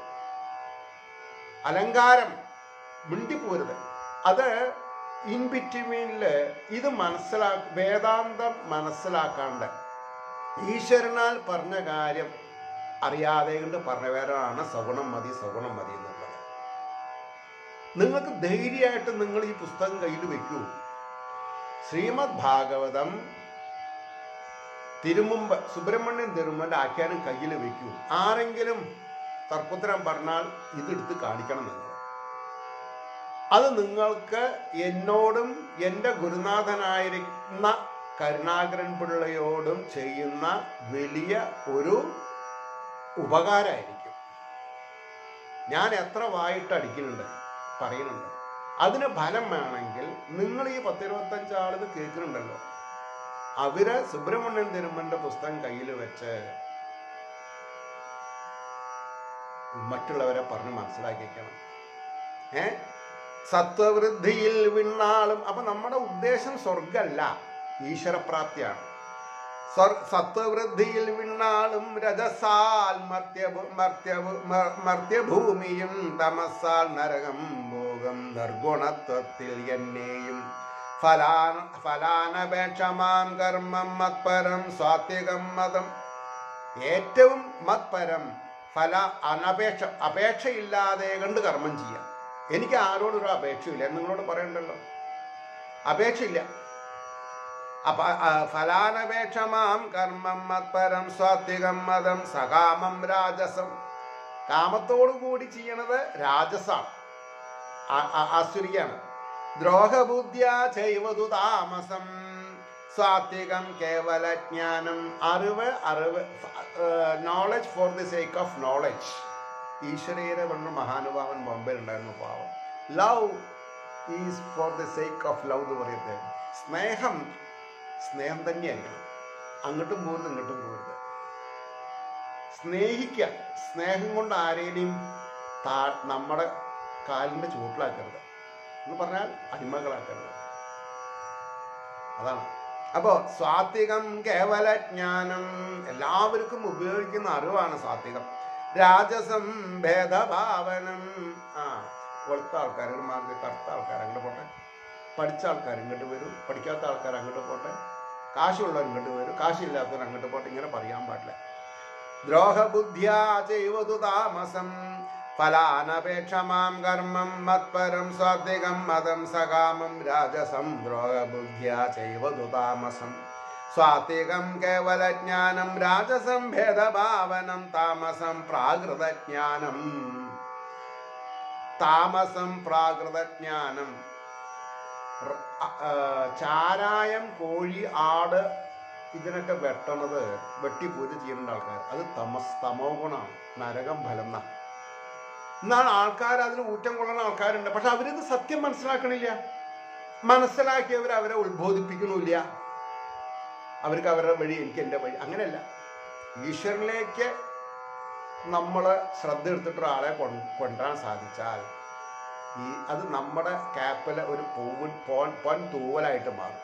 അലങ്കാരം മിണ്ടിപ്പോരുത് അത് ഇൻ ബിറ്റ്വീനില് ഇത് മനസ്സിലാ വേദാന്തം മനസ്സിലാക്കാണ്ട് ഈശ്വരനാൽ പറഞ്ഞ കാര്യം അറിയാതെ കൊണ്ട് പറഞ്ഞവരാണ് സഗുണം മതി സഗുണം മതി എന്നുള്ളത് നിങ്ങൾക്ക് ധൈര്യമായിട്ട് നിങ്ങൾ ഈ പുസ്തകം കയ്യിൽ വെക്കൂ ശ്രീമദ് ഭാഗവതം തിരുമുമ്പ് സുബ്രഹ്മണ്യൻ തിരുമുമ്പ് ആഖ്യാനം കയ്യിൽ വെക്കൂ ആരെങ്കിലും തർക്കുത്തരം പറഞ്ഞാൽ ഇതെടുത്ത് കാണിക്കണം നിങ്ങൾ അത് നിങ്ങൾക്ക് എന്നോടും എൻ്റെ ഗുരുനാഥനായിരിക്കുന്ന കരുണാകരൻ പിള്ളയോടും ചെയ്യുന്ന വലിയ ഒരു ഉപകാരമായിരിക്കും ഞാൻ എത്ര വായിട്ട് അടിക്കുന്നുണ്ട് പറയുന്നുണ്ട് അതിന് ഫലം വേണമെങ്കിൽ നിങ്ങൾ ഈ പത്തിരുപത്തഞ്ച് ആളിത് കേൾക്കുന്നുണ്ടല്ലോ അവര് സുബ്രഹ്മണ്യൻ തിരുമന്റെ പുസ്തകം കയ്യിൽ വെച്ച് മറ്റുള്ളവരെ പറഞ്ഞ് മനസ്സിലാക്കിക്കണം ഏ സത്വവൃദ്ധിയിൽ വിണ്ണാളും അപ്പൊ നമ്മുടെ ഉദ്ദേശം സ്വർഗല്ല ഈശ്വരപ്രാപ്തിയാണ് സ്വർ- സത്വവൃദ്ധിയിൽ വിണ്ണാളും രജസാൽ മർത്യഭൂ മർത്യഭൂ മർ- മർത്യഭൂമിയും തമസാൽ നരകം ഭോഗം നിർഗുണത്വത്തിൽ എന്നെയും ഫലാന ഫലാനപേക്ഷമാം കർമ്മം മത്പരം സ്വാത്വികം മതം ഏറ്റവും മത്പരം ഫല അനപേക്ഷ അപേക്ഷയില്ലാതെ കണ്ട് കർമ്മം ചെയ്യാം എനിക്ക് ആരോടൊരു അപേക്ഷയില്ല എന്ന് നിങ്ങളോട് പറയണ്ടല്ലോ അപേക്ഷയില്ല അപ്പ ആ, ഫലാനപേക്ഷമാം കർമ്മം മത്പരം സ്വാത്വികം മതം സകാമം രാജസം കാമത്തോടു കൂടി ചെയ്യണത് രാജസാണ് ആ- ആ- ആസുരിയാണ് ദ്രോഹബുദ്ധ്യ ചെയ്വതു താമസം സാത്വികം കേവല ജ്ഞാനം അറിവ് അറിവ് knowledge for the sake of knowledge ഈശ്വരീയരെ പറഞ്ഞ മഹാനുഭാവൻ ബോംബെയിൽ ഉണ്ടായിരുന്നു പാവം love is for the sake of love എന്ന് പറയുന്നത് സ്നേഹം സ്നേഹം തന്നെയായിരിക്കണം അങ്ങോട്ടും പോകരുത് ഇങ്ങോട്ടും പോകരുത് സ്നേഹിക്കുക സ്നേഹം കൊണ്ട് ആരെയും താ നമ്മുടെ കാലിൻ്റെ ചൂട്ടിലാക്കരുത് എന്ന് പറഞ്ഞാൽ അടിമകളാക്കരുത് അതാണ് അപ്പോ സ്വാത്വികം കേവല ജ്ഞാനം എല്ലാവർക്കും ഉപയോഗിക്കുന്ന അറിവാണ് സാത്വികം രാജസം ഭേദഭാവനം ആ കൊളുത്ത ആൾക്കാർ ഒരു മാർഗ്ഗ കറുത്ത ആൾക്കാർ അങ്ങോട്ട് പോട്ടെ പഠിച്ച ആൾക്കാർ ഇങ്ങോട്ട് വരും പഠിക്കാത്ത ആൾക്കാർ അങ്ങോട്ട് പോട്ടെ കാശുള്ളവർ ഇങ്ങോട്ട് വരും കാശില്ലാത്തവർ അങ്ങോട്ട് പോട്ടെ ഇങ്ങനെ പറയാൻ പാടില്ല ദ്രോഹബുദ്ധ്യാ ചെയ്വതു താമസം ഫലാനപേക്ഷമാം കർമ്മം മത്പരം സ്വാത്വികം മതം സകാമം രാജസം ദ്രോഹബുദ്ധ്യാ ചെയ്വതു താമസം സ്വാത്വികം കേവലജ്ഞാനം രാജസം ഭേദഭാവനം താമസം പ്രാകൃതജ്ഞാനം താമസം പ്രാകൃതജ്ഞാനം റ- അ- ആ, ചാരായം കോഴി ആട് ഇതിനൊക്കെ വെട്ടണത് വെട്ടി പൂജ ചെയ്യുന്ന ആൾക്കാർ അത് തമസ് തമോ ഗുണമാണ് നരകം ഫലം എന്നാ എന്നാണ് ആൾക്കാർ അതിന് ഊറ്റം കൊള്ളുന്ന ആൾക്കാരുണ്ട് പക്ഷെ അവരിത് സത്യം മനസ്സിലാക്കണില്ല മനസ്സിലാക്കിയവർ അവരെ ഉത്ബോധിപ്പിക്കണില്ല അവർക്ക് അവരുടെ വഴി എനിക്ക് എൻ്റെ വഴി അങ്ങനെയല്ല ഈശ്വരനിലേക്ക് നമ്മൾ ശ്രദ്ധ എടുത്തിട്ട് ഒരാളെ കൊൺ- കൊണ്ടുവരാൻ സാധിച്ചാൽ ഈ അത് നമ്മുടെ ക്യാപ്പിലെ ഒരു പൂവ് പോൻ പൊൻ തൂവലായിട്ട് മാറും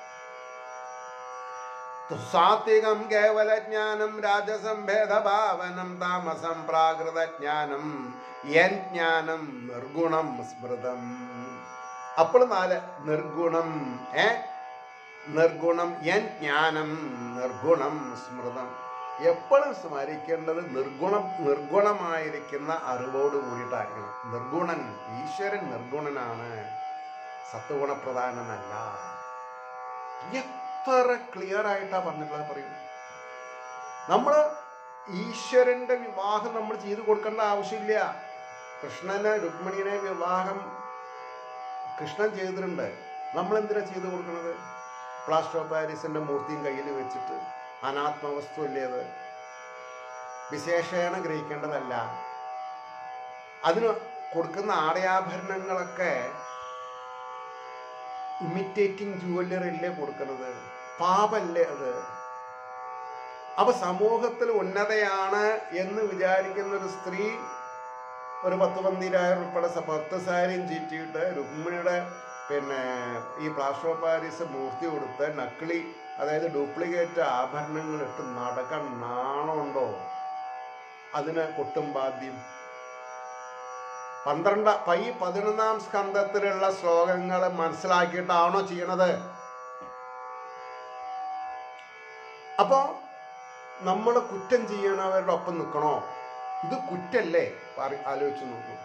സാത്വികം കേവലജ്ഞാനം രാജസം ഭേദഭാവനം താമസം പ്രാകൃതജ്ഞാനം യൻ ജ്ഞാനം നിർഗുണം സ്മൃതം അപ്പോൾ നാല് നിർഗുണം ഏ നിർഗുണം യൻ ജ്ഞാനം നിർഗുണം സ്മൃതം എപ്പോഴും സ്മരിക്കേണ്ടത് നിർഗുണം നിർഗുണമായിരിക്കുന്ന അറിവോട് കൂടിയിട്ടായിരിക്കണം നിർഗുണൻ ഈശ്വരൻ നിർഗുണനാണ് സത്വഗുണപ്രധാനമല്ല എത്ര ക്ലിയർ ആയിട്ടാ പറഞ്ഞിട്ടുള്ളത് പറയൂ നമ്മൾ ഈശ്വരന്റെ വിവാഹം നമ്മൾ ചെയ്തു കൊടുക്കേണ്ട ആവശ്യമില്ല കൃഷ്ണന് രുക്മിണിനെ വിവാഹം കൃഷ്ണൻ ചെയ്തിട്ടുണ്ട് നമ്മൾ എന്തിനാ ചെയ്തു കൊടുക്കുന്നത് പ്ലാസ്റ്റർ ഓഫ് പാരീസിന്റെ മൂർത്തിയും കയ്യിൽ വെച്ചിട്ട് അനാത്മവസ്തു അല്ലേ അത് വിശേഷേണ ഗ്രഹിക്കേണ്ടതല്ല അതിന് കൊടുക്കുന്ന ആടയാഭരണങ്ങളൊക്കെ ഇമിറ്റേറ്റിംഗ് ജുവല്ലറി അല്ലേ കൊടുക്കുന്നത് പാപല്ലേ അത് അപ്പൊ സമൂഹത്തിൽ ഉന്നതയാണ് എന്ന് വിചാരിക്കുന്ന ഒരു സ്ത്രീ ഒരു പത്ത് പന്തിരായിരം ഉൾപ്പെടെ സ- പത്ത് സാരിയും ചീറ്റിയിട്ട് രുക്മിണിയുടെ പിന്നെ ഈ പ്ലാസ്റ്റർ ഓഫ് പാരീസ് മൂർത്തി കൊടുത്ത് നക്കിളി അതായത് ഡ്യൂപ്ലിക്കേറ്റ് ആഭരണങ്ങൾ ഇട്ട് നടക്കാൻ നാണമുണ്ടോ അതിന് കൊട്ടും ബാധ്യം പന്ത്രണ്ട് പൈ പതിനൊന്നാം സ്കന്ധത്തിലുള്ള ശ്ലോകങ്ങൾ മനസ്സിലാക്കിയിട്ടാണോ ചെയ്യണത് അപ്പോ നമ്മൾ കുറ്റം ചെയ്യണവരുടെ ഒപ്പം നിൽക്കണോ ഇത് കുറ്റല്ലേ പറ- ആലോചിച്ച് നോക്കൂ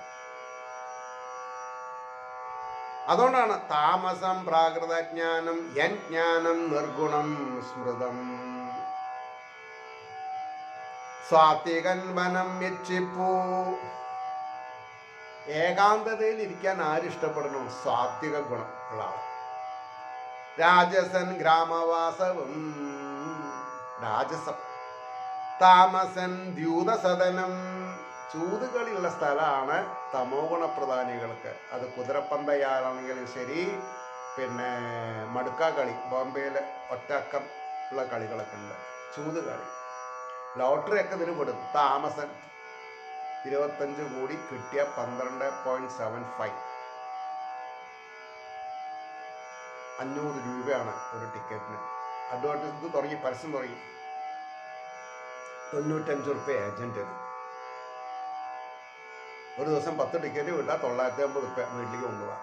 അതുകൊണ്ടാണ് താമസം പ്രാകൃതജ്ഞാനം യൻ ജ്ഞാനം നിർഗുണം സ്മൃതം സ്വാത്വികൻ വനം യച്ചിപ്പൂ ഏകാന്തതയിൽ ഇരിക്കാൻ ആര് ഇഷ്ടപ്പെടണം സാത്വിക ഗുണം ഉള്ള ആൾ രാജസൻ ഗ്രാമവാസവും രാജസം താമസൻ ദ്യൂതസദനം ചൂതുകളിയുള്ള സ്ഥലമാണ് തമോ ഗുണപ്രധാനികൾക്ക് അത് കുതിരപ്പന്തയാണെങ്കിലും ശരി പിന്നെ മടുക്ക കളി ബോംബെയിൽ ഒറ്റക്കം ഉള്ള കളികളൊക്കെ ഉണ്ട് ചൂത് കളി ലോട്ടറി ഒക്കെ ഇതിന് പെടും താമസൻ ഇരുപത്തഞ്ച് കോടി കിട്ടിയ പന്ത്രണ്ട് പോയിന്റ് സെവൻ ഫൈവ് അഞ്ഞൂറ് രൂപയാണ് ഒരു ടിക്കറ്റിന് അഡ്വർടൈസ് ഇത് തുടങ്ങി പരസ്യം തുടങ്ങി തൊണ്ണൂറ്റഞ്ച് റുപ്യ ഏജന്റിന് ഒരു ദിവസം പത്ത് ടിക്കറ്റ് വിട്ടാൽ തൊള്ളായിരത്തി അമ്പത് റുപ്യ വീട്ടിലേക്ക് കൊണ്ടുപോകാം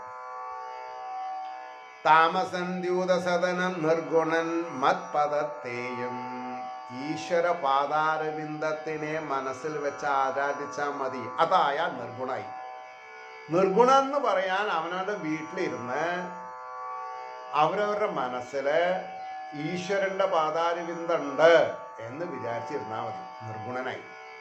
താമസൻ ദ്യൂതസദനം നിർഗുണൻ മത്പദത്തെയും ഈശ്വര പാതാരബിന്ദത്തിനെ മനസ്സിൽ വെച്ച് ആരാധിച്ചാൽ മതി അതായ നിർഗുണായി നിർഗുണം എന്ന് പറയാൻ അവനവന്റെ വീട്ടിലിരുന്ന് അവരവരുടെ മനസ്സില് ഈശ്വരന്റെ പാതാരബിന്ദുണ്ട് എന്ന് വിചാരിച്ചിരുന്നാൽ മതി നിർഗുണനായി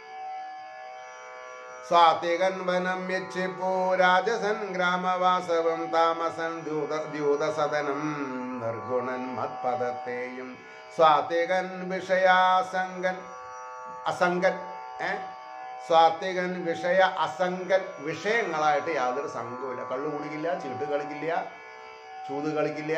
സാത്വികൻ വനം യക്ഷിപ്പൂ രാജസൻ ഗ്രാമവാസവം താമസൻ ദ്യൂത ദ്യൂതസദനം നിർഗുണൻ മത്പദത്തെയും സാത്വികൻ വിഷയാസംഗൻ അസംഗൻ ഏ സാത്വികൻ വിഷയ അസംഗൻ വിഷയങ്ങളായിട്ട് യാതൊരു സംഘവുമില്ല കള്ളു കുടിക്കില്ല ചീട്ട് കളിക്കില്ല ചൂത് കളിക്കില്ല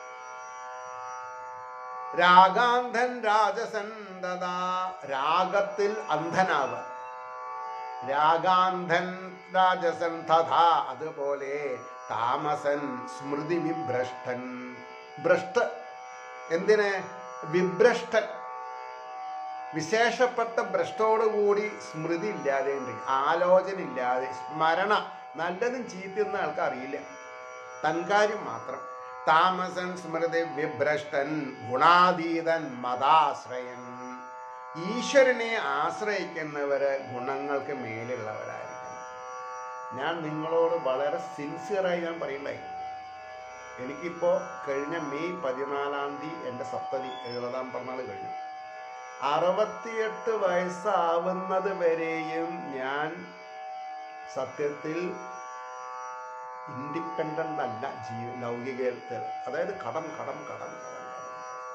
രാഗാന്ധൻ രാജസൻ തഥാ രാഗത്തിൽ അന്ധനാവ് രാഗാന്ധൻ രാജസൻ തഥാ അതുപോലെ താമസൻ സ്മൃതി വിഭ്രഷ്ടൻ ഭ്രഷ്ട എന്തിന് വിഭ്രഷ്ടൻ വിശേഷപ്പെട്ട ഭ്രഷ്ടോടുകൂടി സ്മൃതി ഇല്ലാതെ ഉണ്ട് ആലോചന ഇല്ലാതെ സ്മരണ നല്ലതും ചീത്തയൊന്നും ആൾക്ക് അറിയില്ല തൻകാര്യം മാത്രം താമസൻ സ്മൃതി വിഭ്രഷ്ടൻ ഗുണാതീതൻ മതാശ്രയൻ ഈശ്വരനെ ആശ്രയിക്കുന്നവര് ഗുണങ്ങൾക്ക് മേലുള്ളവരായിരിക്കണം ഞാൻ നിങ്ങളോട് വളരെ സിൻസിയറായി ഞാൻ പറയണ്ടായി എനിക്കിപ്പോ കഴിഞ്ഞ മെയ് പതിനാലാം തീയതി എൻ്റെ സപ്തതി എഴുപതാം പിറന്നാൾ കഴിഞ്ഞു അറുപത്തിയെട്ട് വയസ്സാവുന്നത് വരെയും ഞാൻ സത്യത്തിൽ ഇൻഡിപെൻഡൻ്റ് അല്ല ജീ ലൗകികത്തിൽ അതായത് കടം കടം കടം കടം കടം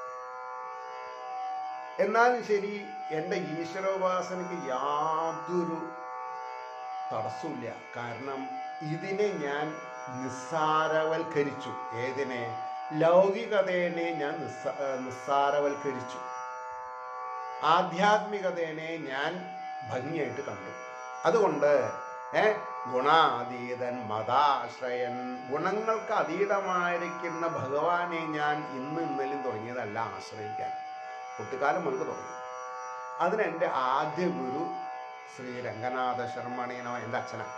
എന്നാലും ശരി എൻ്റെ ഈശ്വരോപാസനയ്ക്ക് യാതൊരു തടസ്സമില്ല കാരണം ഇതിനെ ഞാൻ നിസ്സാരവൽക്കരിച്ചു ഏതിനെ ലൗകികതയെ ഞാൻ നിസ്സ ഏർ നിസ്സാരവൽക്കരിച്ചു ആധ്യാത്മികതയെ ഞാൻ ഭംഗിയായിട്ട് കണ്ടു അതുകൊണ്ട് ഏ ഗുണാതീതൻ മതാശ്രയൻ ഗുണങ്ങൾക്ക് അതീതമായിരിക്കുന്ന ഭഗവാനെ ഞാൻ ഇന്ന് ഇന്നലെയും തുടങ്ങിയതല്ല ആശ്രയിക്കാൻ കുട്ടിക്കാലം മുൻപ് തുടങ്ങി അതിന് എൻ്റെ ആദ്യ ഗുരു ശ്രീ രംഗനാഥ ശർമ്മണീനോ എൻ്റെ അച്ഛനാണ്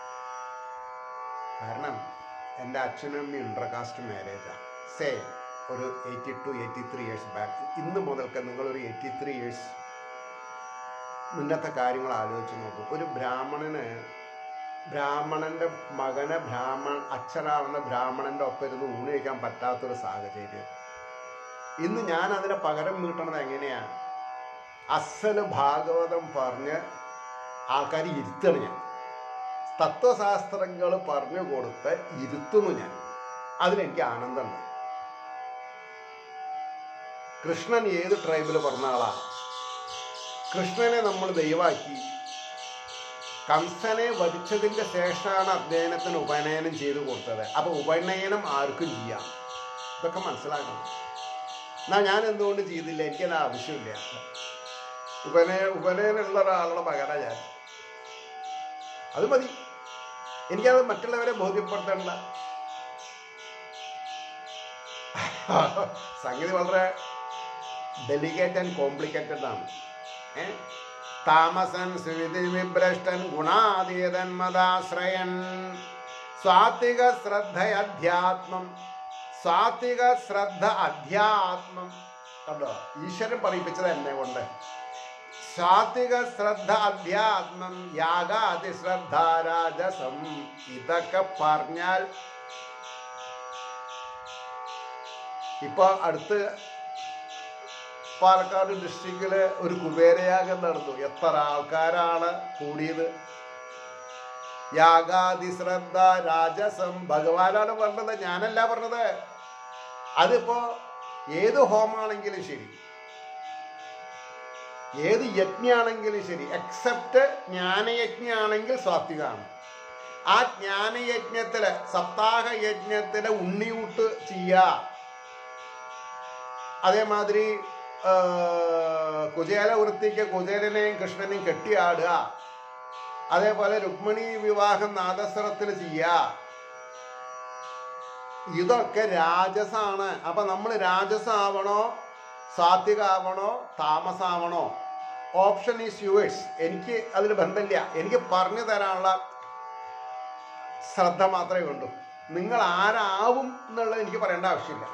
കാരണം എൻ്റെ അച്ഛനും അമ്മയും ഇൻ്റർകാസ്റ്റ് മാരേജാണ് സേ ഒരു eighty two eighty three years back ഇന്ന് മുതൽക്ക് നിങ്ങളൊരു എയ്റ്റി ത്രീ ഇയേഴ്സ് മുന്നത്തെ കാര്യങ്ങൾ ആലോചിച്ച് നോക്കും ഒരു ബ്രാഹ്മണന് ബ്രാഹ്മണന്റെ മകനെ ബ്രാഹ്മണ അച്ഛനാവുന്ന ബ്രാഹ്മണന്റെ ഒപ്പം ഇരുന്ന് ഊണ് കഴിക്കാൻ പറ്റാത്തൊരു സാഹചര്യം ഇന്ന് ഞാൻ അതിനെ പകരം വീട്ടണത് എങ്ങനെയാ അസല് ഭാഗവതം പറഞ്ഞ് ആൾക്കാർ ഇരുത്തണം ഞാൻ തത്വശാസ്ത്രങ്ങൾ പറഞ്ഞു കൊടുത്ത് ഇരുത്തുന്നു ഞാൻ അതിലെനിക്ക് ആനന്ദമുണ്ട് കൃഷ്ണൻ ഏത് ട്രൈബിൽ പറഞ്ഞ ആളാ കൃഷ്ണനെ നമ്മൾ ദൈവാക്കി കംസനെ വധിച്ചതിന്റെ ശേഷമാണ് അദ്ദേഹത്തിന് ഉപനയനം ചെയ്തു കൊടുത്തത് അപ്പൊ ഉപനയനം ആർക്കും ചെയ്യാം ഇതൊക്കെ മനസ്സിലാക്കണം എന്നാ ഞാൻ എന്തുകൊണ്ട് ചെയ്തില്ല എനിക്കത് ആവശ്യമില്ല ഉപനയ ഉപനയനമുള്ള ഒരാളുടെ മകനാ ഞാൻ അത് മതി എനിക്കത് മറ്റുള്ളവരെ ബോധ്യപ്പെടുത്തേണ്ട സംഗതി വളരെ ഡെലിക്കേറ്റ് ആൻഡ് കോംപ്ലിക്കേറ്റഡ് ആണ് ഏ? താമസൻ സുവിധി വിഭ്രഷ്ടൻ ഗുണാതീതൻ മതാശ്രയൻ സ്വാത്വിക ശ്രദ്ധ അധ്യാത്മം സ്വാത്വിക ശ്രദ്ധ അധ്യാത്മം കണ്ടോ ഈശ്വരൻ പറയിപ്പിച്ചത് എന്നെ കൊണ്ട് സാത്വിക ശ്രദ്ധ അധ്യാത്മം യാഗാതി ശ്രദ്ധ രാജസം ഇതൊക്കെ പറഞ്ഞാൽ ഇപ്പൊ അടുത്ത് പാലക്കാട് ഡിസ്ട്രിക്റ്റില് ഒരു കുബേരയാഗം നടന്നു എത്ര ആൾക്കാരാണ് കൂടിയത് യാഗാദി ശ്രദ്ധ രാജസം ഭഗവാനാണ് പറഞ്ഞത് ഞാനല്ല പറഞ്ഞത് അതിപ്പോ ഏത് ഹോമാണെങ്കിലും ശരി ഏത് യജ്ഞാണെങ്കിലും ശരി എക്സെപ്റ്റ് ജ്ഞാനയജ്ഞാണെങ്കിൽ സാത്വികമാണ് ആ ജ്ഞാനയജ്ഞത്തില് സപ്താഹ യജ്ഞത്തില് ഉണ്ണിയൂട്ട് ചെയ്യുക അതേമാതിരി ആ, കുചേല വൃത്തിക്ക് കുചേലനെയും കൃഷ്ണനെയും കെട്ടിയാടുക അതേപോലെ രുക്മിണി വിവാഹം നാദസ്വരത്തിൽ ചെയ്യുക ഇതൊക്കെ രാജസാണ് അപ്പൊ നമ്മൾ രാജസാവണോ സാത്വികാവണോ താമസാവണോ ഓപ്ഷൻ ഈസ് യുവേഴ്സ് എനിക്ക് അതിൽ ബന്ധമില്ല എനിക്ക് പറഞ്ഞു തരാനുള്ള ശ്രദ്ധ മാത്രമേ ഉള്ളൂ നിങ്ങൾ ആരാവും എന്നുള്ളത് എനിക്ക് പറയേണ്ട ആവശ്യമില്ല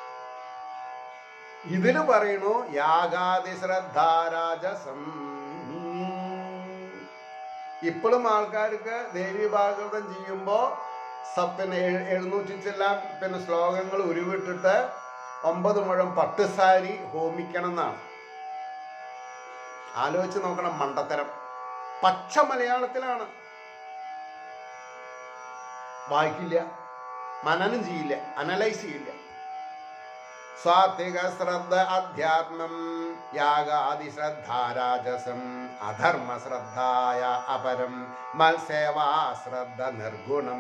ഇതിന് പറയണു യാഗാതി ശ്രദ്ധാരാജസം ഇപ്പോഴും ആൾക്കാർക്ക് ദേവി ഭാഗവതം ചെയ്യുമ്പോൾ പിന്നെ എഴു- എഴുന്നൂറ്റി ചെല്ലാം പിന്നെ ശ്ലോകങ്ങൾ ഉരുവിട്ടിട്ട് ഒമ്പത് മുഴം പട്ടുസാരി ഹോമിക്കണം എന്നാണ് ആലോചിച്ച് നോക്കണം മണ്ടത്തരം പച്ച മലയാളത്തിലാണ് വായിക്കില്ല മനനം ചെയ്യില്ല അനലൈസ് ചെയ്യില്ല സാത്വിക ശ്രദ്ധ അധ്യാത്മം യാഗാദി ശ്രദ്ധാരാജസം അധർമ്മ ശ്രദ്ധായ അപരം മത്സേവാ ശ്രദ്ധ നിർഗുണം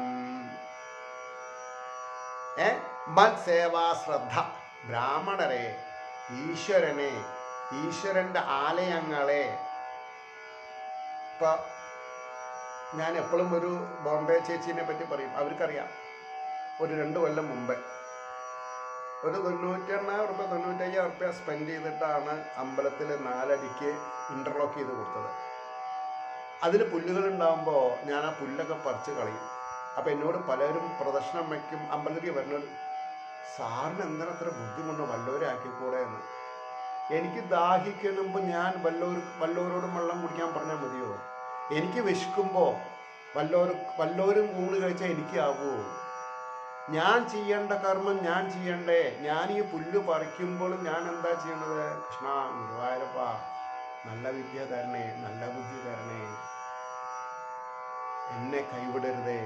ഏ മത്സേവാ ശ്രദ്ധ ബ്രാഹ്മണരെ ഈശ്വരനെ ഈശ്വരന്റെ ആലയങ്ങളെ ഇപ്പൊ ഞാൻ എപ്പോഴും ഒരു ബോംബെ ചേച്ചീനെ പറ്റി പറയും അവർക്കറിയാം ഒരു രണ്ട് കൊല്ലം മുമ്പേ ഒരു തൊണ്ണൂറ്റെണ്ണായിരം റുപ്യ തൊണ്ണൂറ്റയ്യായിരം റുപ്യ സ്പെൻഡ് ചെയ്തിട്ടാണ് അമ്പലത്തിൽ നാലടിക്ക് ഇന്റർലോക്ക് ചെയ്ത് കൊടുത്തത് അതിൽ പുല്ലുകൾ ഉണ്ടാകുമ്പോൾ ഞാൻ ആ പുല്ലൊക്കെ പറിച്ച് കളയും അപ്പം എന്നോട് പലരും പ്രദർശനം വയ്ക്കും അമ്പലത്തിൽ വരുന്നത് സാറിന് എന്താണ് അത്ര ബുദ്ധി കൊണ്ട് വല്ലവരെ ആക്കിക്കൂടെ എന്ന് എനിക്ക് ദാഹിക്കണമ്പോൾ ഞാൻ വല്ലവർ വല്ലവരോടും വെള്ളം കുടിക്കാൻ പറഞ്ഞാൽ മതിയോ എനിക്ക് വിശക്കുമ്പോൾ വല്ലവരും വല്ലവരും ഊണ് കഴിച്ചാൽ എനിക്ക് ആവുമോ ഞാൻ ചെയ്യേണ്ട കർമ്മം ഞാൻ ചെയ്യണ്ടേ ഞാൻ ഈ പുല്ല് പറിക്കുമ്പോൾ ഞാൻ എന്താ ചെയ്യണത് കൃഷ്ണ ഗുരുവായൂരപ്പ നല്ല വിദ്യ തരണേ നല്ല ബുദ്ധി തരണേ എന്നെ കൈവിടരുതേ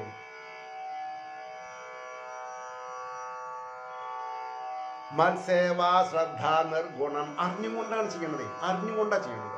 മത്സേവാ ശ്രദ്ധ നിർഗുണം അറിഞ്ഞുകൊണ്ടാണ് ചെയ്യണത് അറിഞ്ഞുകൊണ്ടാണ് ചെയ്യണത്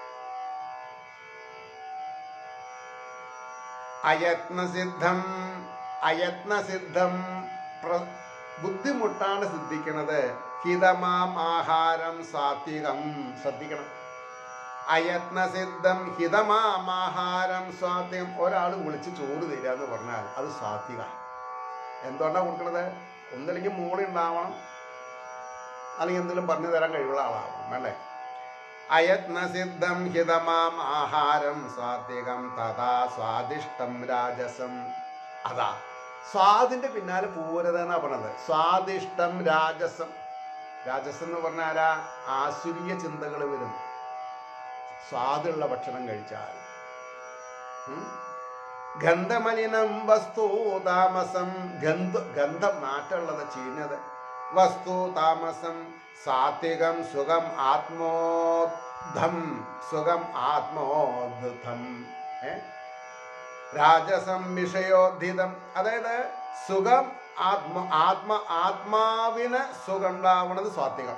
അയത്നസിദ്ധം അയത്നസിദ്ധം പ്ര- ബുദ്ധിമുട്ടാണ് സിദ്ധിക്കുന്നത് ഹിതമാം ആഹാരം സാത്വികം ശ്രദ്ധിക്കണം അയത്നസിദ്ധം ഹിതമാം ആഹാരം സാത്വികം ഒരാൾ വിളിച്ച് ചോറ് തരിക എന്ന് പറഞ്ഞാൽ അത് സാത്വിക എന്തുകൊണ്ടാണ് കൊടുക്കുന്നത് ഒന്നില്ലെങ്കിൽ മൂളി ഉണ്ടാവണം അല്ലെങ്കിൽ എന്തെങ്കിലും പറഞ്ഞു തരാൻ കഴിവുള്ള ആളാവണം വേണ്ടേ അയത്നസിദ്ധം ഹിതമാം ആഹാരം സാത്വികം തഥാ സ്വാദിഷ്ടം രാജസം അതാ സ്വാദിന്റെ പിന്നാലെ പൂരത എന്നാ പറഞ്ഞത് സ്വാദിഷ്ടം രാജസം രാജസം എന്ന് പറഞ്ഞാൽ ആരാ ആസുരീയ ചിന്തകൾ വരും സ്വാദുള്ള ഭക്ഷണം കഴിച്ചാൽ ഉം? ഗന്ധമലിനം വസ്തു താമസം ഗന്ധ ഗന്ധം നാട്ടുള്ളത് ചീഞ്ഞത് വസ്തു താമസം സാത്വികം സുഖം ആത്മോദ്ധം സുഖം ആത്മോദ്ധം ഏ രാജസം വിഷയോദ്ധിതം അതായത് സുഖം ആത്മ ആത്മ ആത്മാവിന് സുഖം ഉണ്ടാവുന്നത് സാത്വികം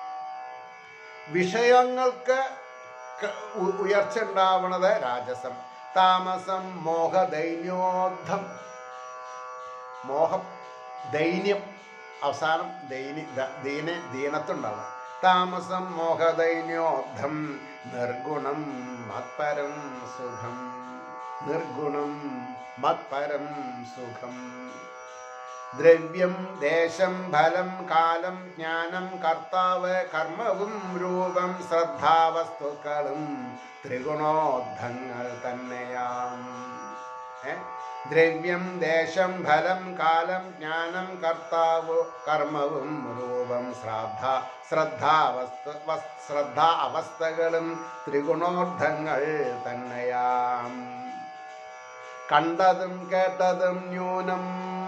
വിഷയങ്ങൾക്ക് ക- ഉ- ഉയർച്ച ഉണ്ടാവുന്നത് രാജസം താമസം മോഹദൈന്യോദ്ധം മോഹം ദൈന്യം അവസാനം ദൈനി ദ- ദീന ദീനത്തുണ്ടാവുക താമസം മോഹദൈന്യോദ്ധം നിർഗുണം മത്പരം സുഖം നിർഗുണം മത്പരം സുഖം ദ്രവ്യം ദേശം ഫലം കാലം ജ്ഞാനം കർത്താവ് കർമ്മവും രൂപം ശ്രദ്ധാവസ്തുക്കളും ത്രിഗുണോദ്ധങ്ങൾ തന്നെയാം ഏ? ദ്രവ്യം ദേശം ഫലം കാലം ജ്ഞാനം കർത്താവ് കർമ്മവും രൂപം ശ്രദ്ധ ശ്രദ്ധാവസ്തു വസ്- ശ്രദ്ധ അവസ്ഥകളും ത്രിഗുണോർദ്ധങ്ങൾ തന്നെയാം കണ്ടതും കേട്ടതും ന്യൂനം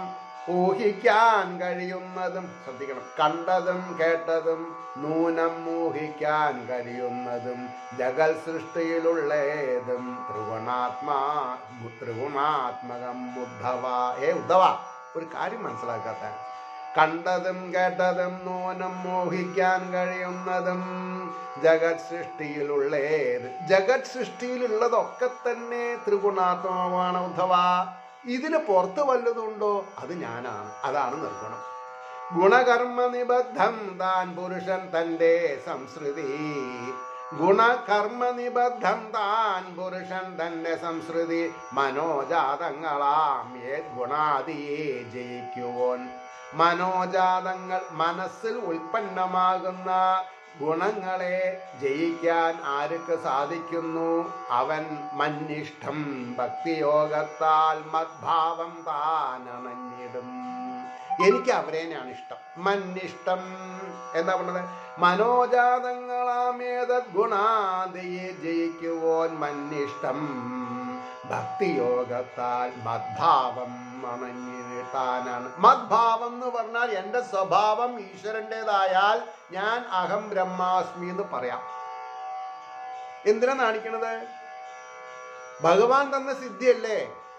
ഊഹിക്കാൻ കഴിയുന്നതും ശ്രദ്ധിക്കണം കണ്ടതും കേട്ടതും നൂനം ഊഹിക്കാൻ കഴിയുന്നതും ജഗൽ സൃഷ്ടിയിലുള്ളേതും ത്രിഗുണാത്മാ ത്രിഗുണാത്മകം ഉദ്ധവ ഏ ഉദ്ധവ ഒരു കാര്യം മനസ്സിലാക്കാത്ത കണ്ടതും കേട്ടതും നൂനം മോഹിക്കാൻ കഴിയുന്നതും ജഗത് സൃഷ്ടിയിലുള്ളേത് ജഗത് സൃഷ്ടിയിലുള്ളതൊക്കെ തന്നെ ത്രിഗുണാത്മാവാണ് ഉദ്ധവ ഇതിന് പുറത്ത് വല്ലതുണ്ടോ അത് ഞാനാണ് അതാണ് നിർഗുണം ഗുണകർമ്മ നിബദ്ധം താൻ പുരുഷൻ തന്റെ സംസ്കൃതി ഗുണകർമ്മ നിബദ്ധം താൻ പുരുഷൻ തന്റെ സംസ്കൃതി മനോജാതങ്ങളാം ഏത് ഗുണാദിയെ ജയിക്കുവോൻ മനോജാതങ്ങൾ മനസ്സിൽ ഉൽപ്പന്നമാകുന്ന ഗുണങ്ങളെ ജയിക്കാൻ ആർക്ക് സാധിക്കുന്നു അവൻ മന്നിഷ്ടം ഭക്തിയോഗത്താൽ മദ്ഭാവം താനണഞ്ഞിടും എനിക്ക് അവരേനെയാണ് ഇഷ്ടം മന്നിഷ്ടം എന്താ പറഞ്ഞത് മനോജാതങ്ങളാമേത ഗുണാദിയെ ജയിക്കുവോൻ മന്നിഷ്ടം ഭക്തിയോഗത്താൽ മദ്ഭാവം അണഞ്ഞിട്ടാനാണ് മദ്ഭാവം എന്ന് പറഞ്ഞാൽ എൻ്റെ സ്വഭാവം ഈശ്വരൻ്റെതായാൽ ഞാൻ അഹം ബ്രഹ്മാസ്മി എന്ന് പറയാം എന്തിനാ കാണിക്കണത് ഭഗവാൻ തന്ന സിദ്ധിയല്ലേ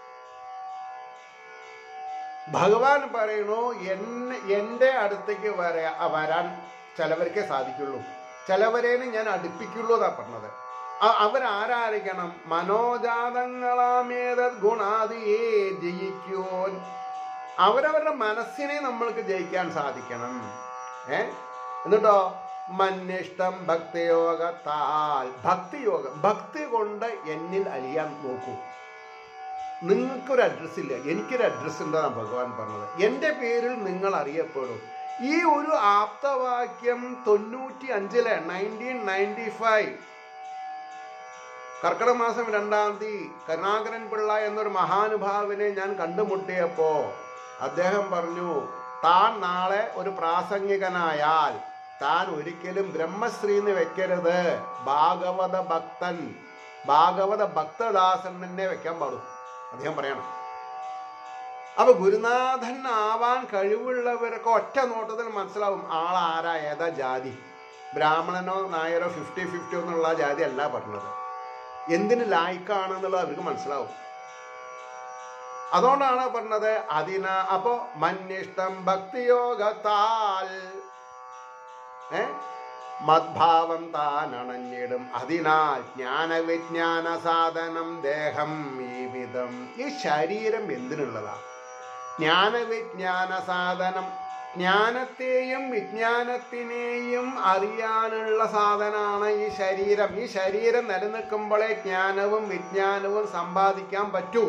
ഭഗവാൻ പറയണു എന്നെ എൻ്റെ അടുത്തേക്ക് വരാ വരാൻ ചിലവർക്കേ സാധിക്കുള്ളൂ ചിലവരേനെ ഞാൻ അടുപ്പിക്കുള്ളൂ എന്നാ പറഞ്ഞത് അ- അവരാരായിരിക്കണം മനോജാതങ്ങളാമേത ഗുണാദിയെ ജയിക്കുവോൻ അവരവരുടെ മനസ്സിനെ നമ്മൾക്ക് ജയിക്കാൻ സാധിക്കണം ഏ എന്നിട്ടോ മന്നിഷ്ടം ഭക്തിയോഗത്താൽ ഭക്തിയോഗം ഭക്തി കൊണ്ട് എന്നിൽ അലിയാൻ നോക്കൂ നിങ്ങൾക്കൊരു അഡ്രസ് ഇല്ല എനിക്കൊരു അഡ്രസ് ഉണ്ടെന്നാണ് ഭഗവാൻ പറഞ്ഞത് എൻ്റെ പേരിൽ നിങ്ങൾ അറിയപ്പെടും ഈ ഒരു ആപ്തവാക്യം തൊണ്ണൂറ്റി അഞ്ചിലെ നയൻറ്റീൻ നയൻറ്റി ഫൈവ് കർക്കിടക മാസം രണ്ടാം തീയതി കരുണാകരൻ പിള്ള എന്നൊരു മഹാനുഭാവിനെ ഞാൻ കണ്ടുമുട്ടിയപ്പോ അദ്ദേഹം പറഞ്ഞു താൻ നാളെ ഒരു പ്രാസംഗികനായാൽ താൻ ഒരിക്കലും ബ്രഹ്മശ്രീ എന്ന് വെക്കരുത് ഭാഗവത ഭക്തൻ ഭാഗവത ഭക്തദാസൻ തന്നെ വെക്കാൻ പാടും അദ്ദേഹം പറയണം അപ്പൊ ഗുരുനാഥൻ ആവാൻ കഴിവുള്ളവരൊക്കെ ഒറ്റ നോട്ടത്തിൽ മനസ്സിലാവും ആൾ ആരാ ഏതാ ജാതി ബ്രാഹ്മണനോ നായരോ ഫിഫ്റ്റി ഫിഫ്റ്റി എന്നുള്ള ജാതി അല്ല പറഞ്ഞത് എന്തിന് ലായ്ക്കാണെന്നുള്ളത് അവർക്ക് മനസ്സിലാവും അതുകൊണ്ടാണ് പറഞ്ഞത് അതിന അപ്പോ മന്നിഷ്ടം ഭക്തിയോഗത്താൽ ഏ മദ്ഭാവം താൻ അണഞ്ഞിടും അതിനാൽ ജ്ഞാനവിജ്ഞാന സാധനം ദേഹം ഈ വിധം ഈ ശരീരം എന്തിനുള്ളതാ ജ്ഞാനവിജ്ഞാന സാധനം ജ്ഞാനത്തെയും വിജ്ഞാനത്തിനെയും അറിയാനുള്ള സാധനമാണ് ഈ ശരീരം ഈ ശരീരം നിലനിൽക്കുമ്പോഴേ ജ്ഞാനവും വിജ്ഞാനവും സമ്പാദിക്കാൻ പറ്റൂ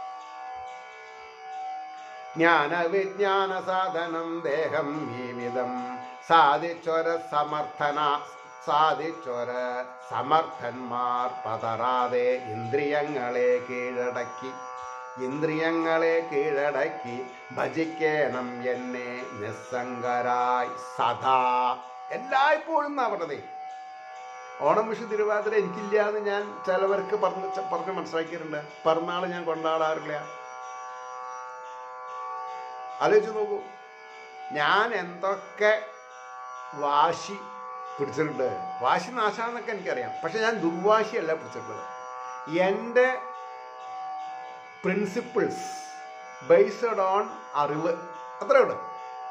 ജ്ഞാനവിജ്ഞാന സാധനം ദേഹം ഈ വിധം സാധിച്ചൊര സമർത്ഥന സാധിച്ചൊര സമർത്ഥന്മാർ പതറാതെ ഇന്ദ്രിയങ്ങളെ കീഴടക്കി ഇന്ദ്രിയങ്ങളെ കീഴടക്കി ഭജിക്കേണം എന്നെ നിസ്സംഗരായി സദാ എല്ലായ്പ്പോഴും എന്നാ പറഞ്ഞതേ ഓണം വിഷു തിരുവാതിര എനിക്കില്ല എന്ന് ഞാൻ ചിലവർക്ക് പറഞ്ഞ് പറഞ്ഞ് മനസ്സിലാക്കിയിട്ടുണ്ട് പിറന്നാൾ ഞാൻ കൊണ്ടാടാറില്ല ആലോചിച്ച് നോക്കൂ ഞാൻ എന്തൊക്കെ വാശി പിടിച്ചിട്ടുണ്ട് വാശി നാശാന്നൊക്കെ എനിക്കറിയാം പക്ഷെ ഞാൻ ദുർവാശിയല്ല പിടിച്ചിട്ടുള്ളത് എൻ്റെ പ്രിൻസിപ്പിൾസ് ബേസ്ഡ് ഓൺ അറിവ് അത്രേ ഉള്ളൂ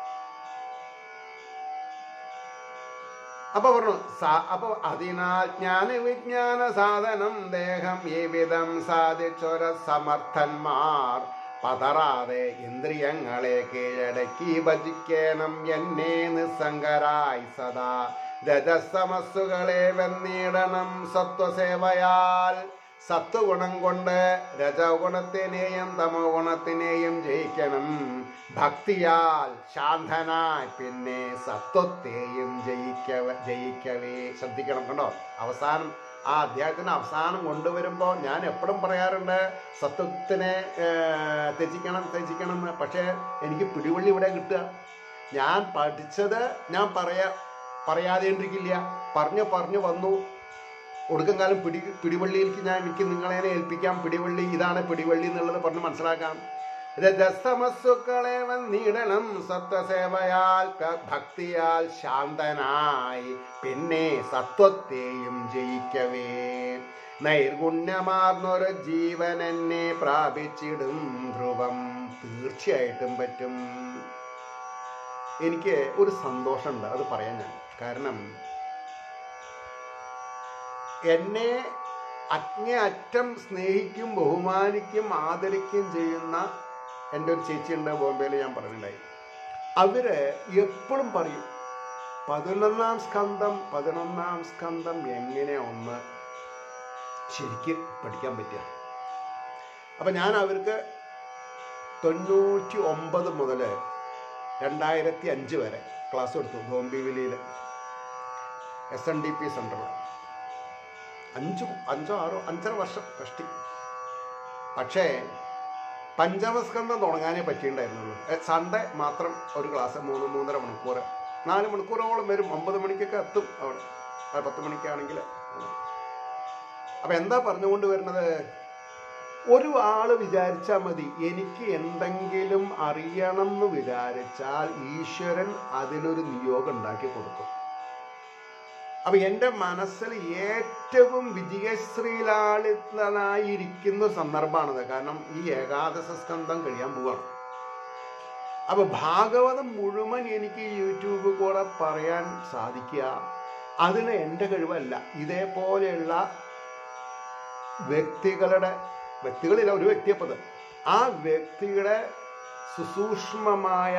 അപ്പൊ പറഞ്ഞു സാ- അപ്പൊ അതിനാൽ ജ്ഞാന വിജ്ഞാന സാധനം ദേഹം ഈ വിധം സാധിച്ചൊര സമർത്ഥന്മാർ പതറാതെ ഇന്ദ്രിയങ്ങളെ കീഴടക്കി ഭജിക്കണം എന്നെ നിസ്സംഗരായി സദാ രജസമസ്സുകളെ വെന്നിടണം സത്വസേവയാൽ സത്വഗുണം കൊണ്ട് രജഗുണത്തിനെയും തമോ ഗുണത്തിനെയും ജയിക്കണം ഭക്തിയാൽ ശാന്തനായി പിന്നെ സത്വത്തെയും ജയിക്കവ ജയിക്കവേ ശ്രദ്ധിക്കണം കണ്ടോ അവസാനം ആ അധ്യായത്തിന് അവസാനം കൊണ്ടുവരുമ്പോൾ ഞാൻ എപ്പോഴും പറയാറുണ്ട് സത്വത്തിനെ ഏർ, ത്യജിക്കണം ത്യജിക്കണം എന്ന് പക്ഷേ എനിക്ക് പിടിവള്ളി ഇവിടെ കിട്ടുക ഞാൻ പഠിച്ചത് ഞാൻ പറയാ പറയാതെണ്ടിരിക്കില്ല പറഞ്ഞു പറഞ്ഞു വന്നു ഒടുക്കം കാലം പിടി പിടിവള്ളിയിലേക്ക് ഞാൻ എനിക്ക് നിങ്ങളെ ഏൽപ്പിക്കാം പിടിവള്ളി ഇതാണ് പിടിവള്ളി എന്നുള്ളത് പറഞ്ഞ് മനസ്സിലാക്കാം രജസമസ്സുക്കളെ വന്നിടണം സത്വസേവയാൽ ക- ഭക്തിയാൽ ശാന്തനായി പിന്നെ സത്വത്തെയും ജയിക്കവേ നൈർഗുണ്യമാർന്നൊരു ജീവൻ എന്നെ പ്രാപിച്ചിടും ധ്രുവം തീർച്ചയായിട്ടും പറ്റും എനിക്ക് ഒരു സന്തോഷമുണ്ട് അത് പറയാൻ ഞാൻ കാരണം എന്നെ അങ്ങേയറ്റം സ്നേഹിക്കും ബഹുമാനിക്കും ആദരിക്കുകയും ചെയ്യുന്ന എൻ്റെ ഒരു ചേച്ചിയുണ്ട് ബോംബെയിൽ ഞാൻ പറഞ്ഞിട്ടുണ്ടായി അവര് എപ്പോഴും പറയും പതിനൊന്നാം സ്കന്ധം പതിനൊന്നാം സ്കന്ധം എങ്ങനെ ഒന്ന് ശരിക്ക് പഠിക്കാൻ പറ്റുക അപ്പം ഞാൻ അവർക്ക് തൊണ്ണൂറ്റി ഒമ്പത് മുതൽ രണ്ടായിരത്തി അഞ്ച് വരെ ക്ലാസ് എടുത്തു ബോംബെവിലിയിൽ എസ് എൻ ഡി പി സെൻറ്ററിൽ അഞ്ചു അഞ്ചോ ആറോ അഞ്ചര വർഷം കഷ്ടി പക്ഷേ പഞ്ചമസ്കന്ധം തുടങ്ങാനേ പറ്റിയിട്ടുണ്ടായിരുന്നുള്ളൂ എ, സൺഡേ മാത്രം ഒരു ക്ലാസ് മൂന്ന് മൂന്നര മണിക്കൂർ നാല് മണിക്കൂറോളം വരും ഒമ്പത് മണിക്കൊക്കെ എത്തും അവിടെ ആ, പത്ത് മണിക്കാണെങ്കിൽ അപ്പം എന്താ പറഞ്ഞുകൊണ്ട് വരുന്നത് ഒരു ആള് വിചാരിച്ചാൽ മതി എനിക്ക് എന്തെങ്കിലും അറിയണം എന്ന് വിചാരിച്ചാൽ ഈശ്വരൻ അതിനൊരു നിയോഗം ഉണ്ടാക്കി കൊടുക്കും അപ്പൊ എൻ്റെ മനസ്സിൽ ഏറ്റവും വിജയശ്രീലാളിതനായിരിക്കുന്ന ഒരു സന്ദർഭമാണത് കാരണം ഈ ഏകാദശ സ്കന്ധം കഴിയാൻ പോവാണ് അപ്പൊ ഭാഗവതം മുഴുവൻ എനിക്ക് യൂട്യൂബ് കൂടെ പറയാൻ സാധിക്കുക അതിന് എൻ്റെ കഴിവല്ല ഇതേപോലെയുള്ള വ്യക്തികളുടെ വ്യക്തികളില്ല ഒരു വ്യക്തിയപ്പത് ആ വ്യക്തിയുടെ സുസൂക്ഷ്മമായ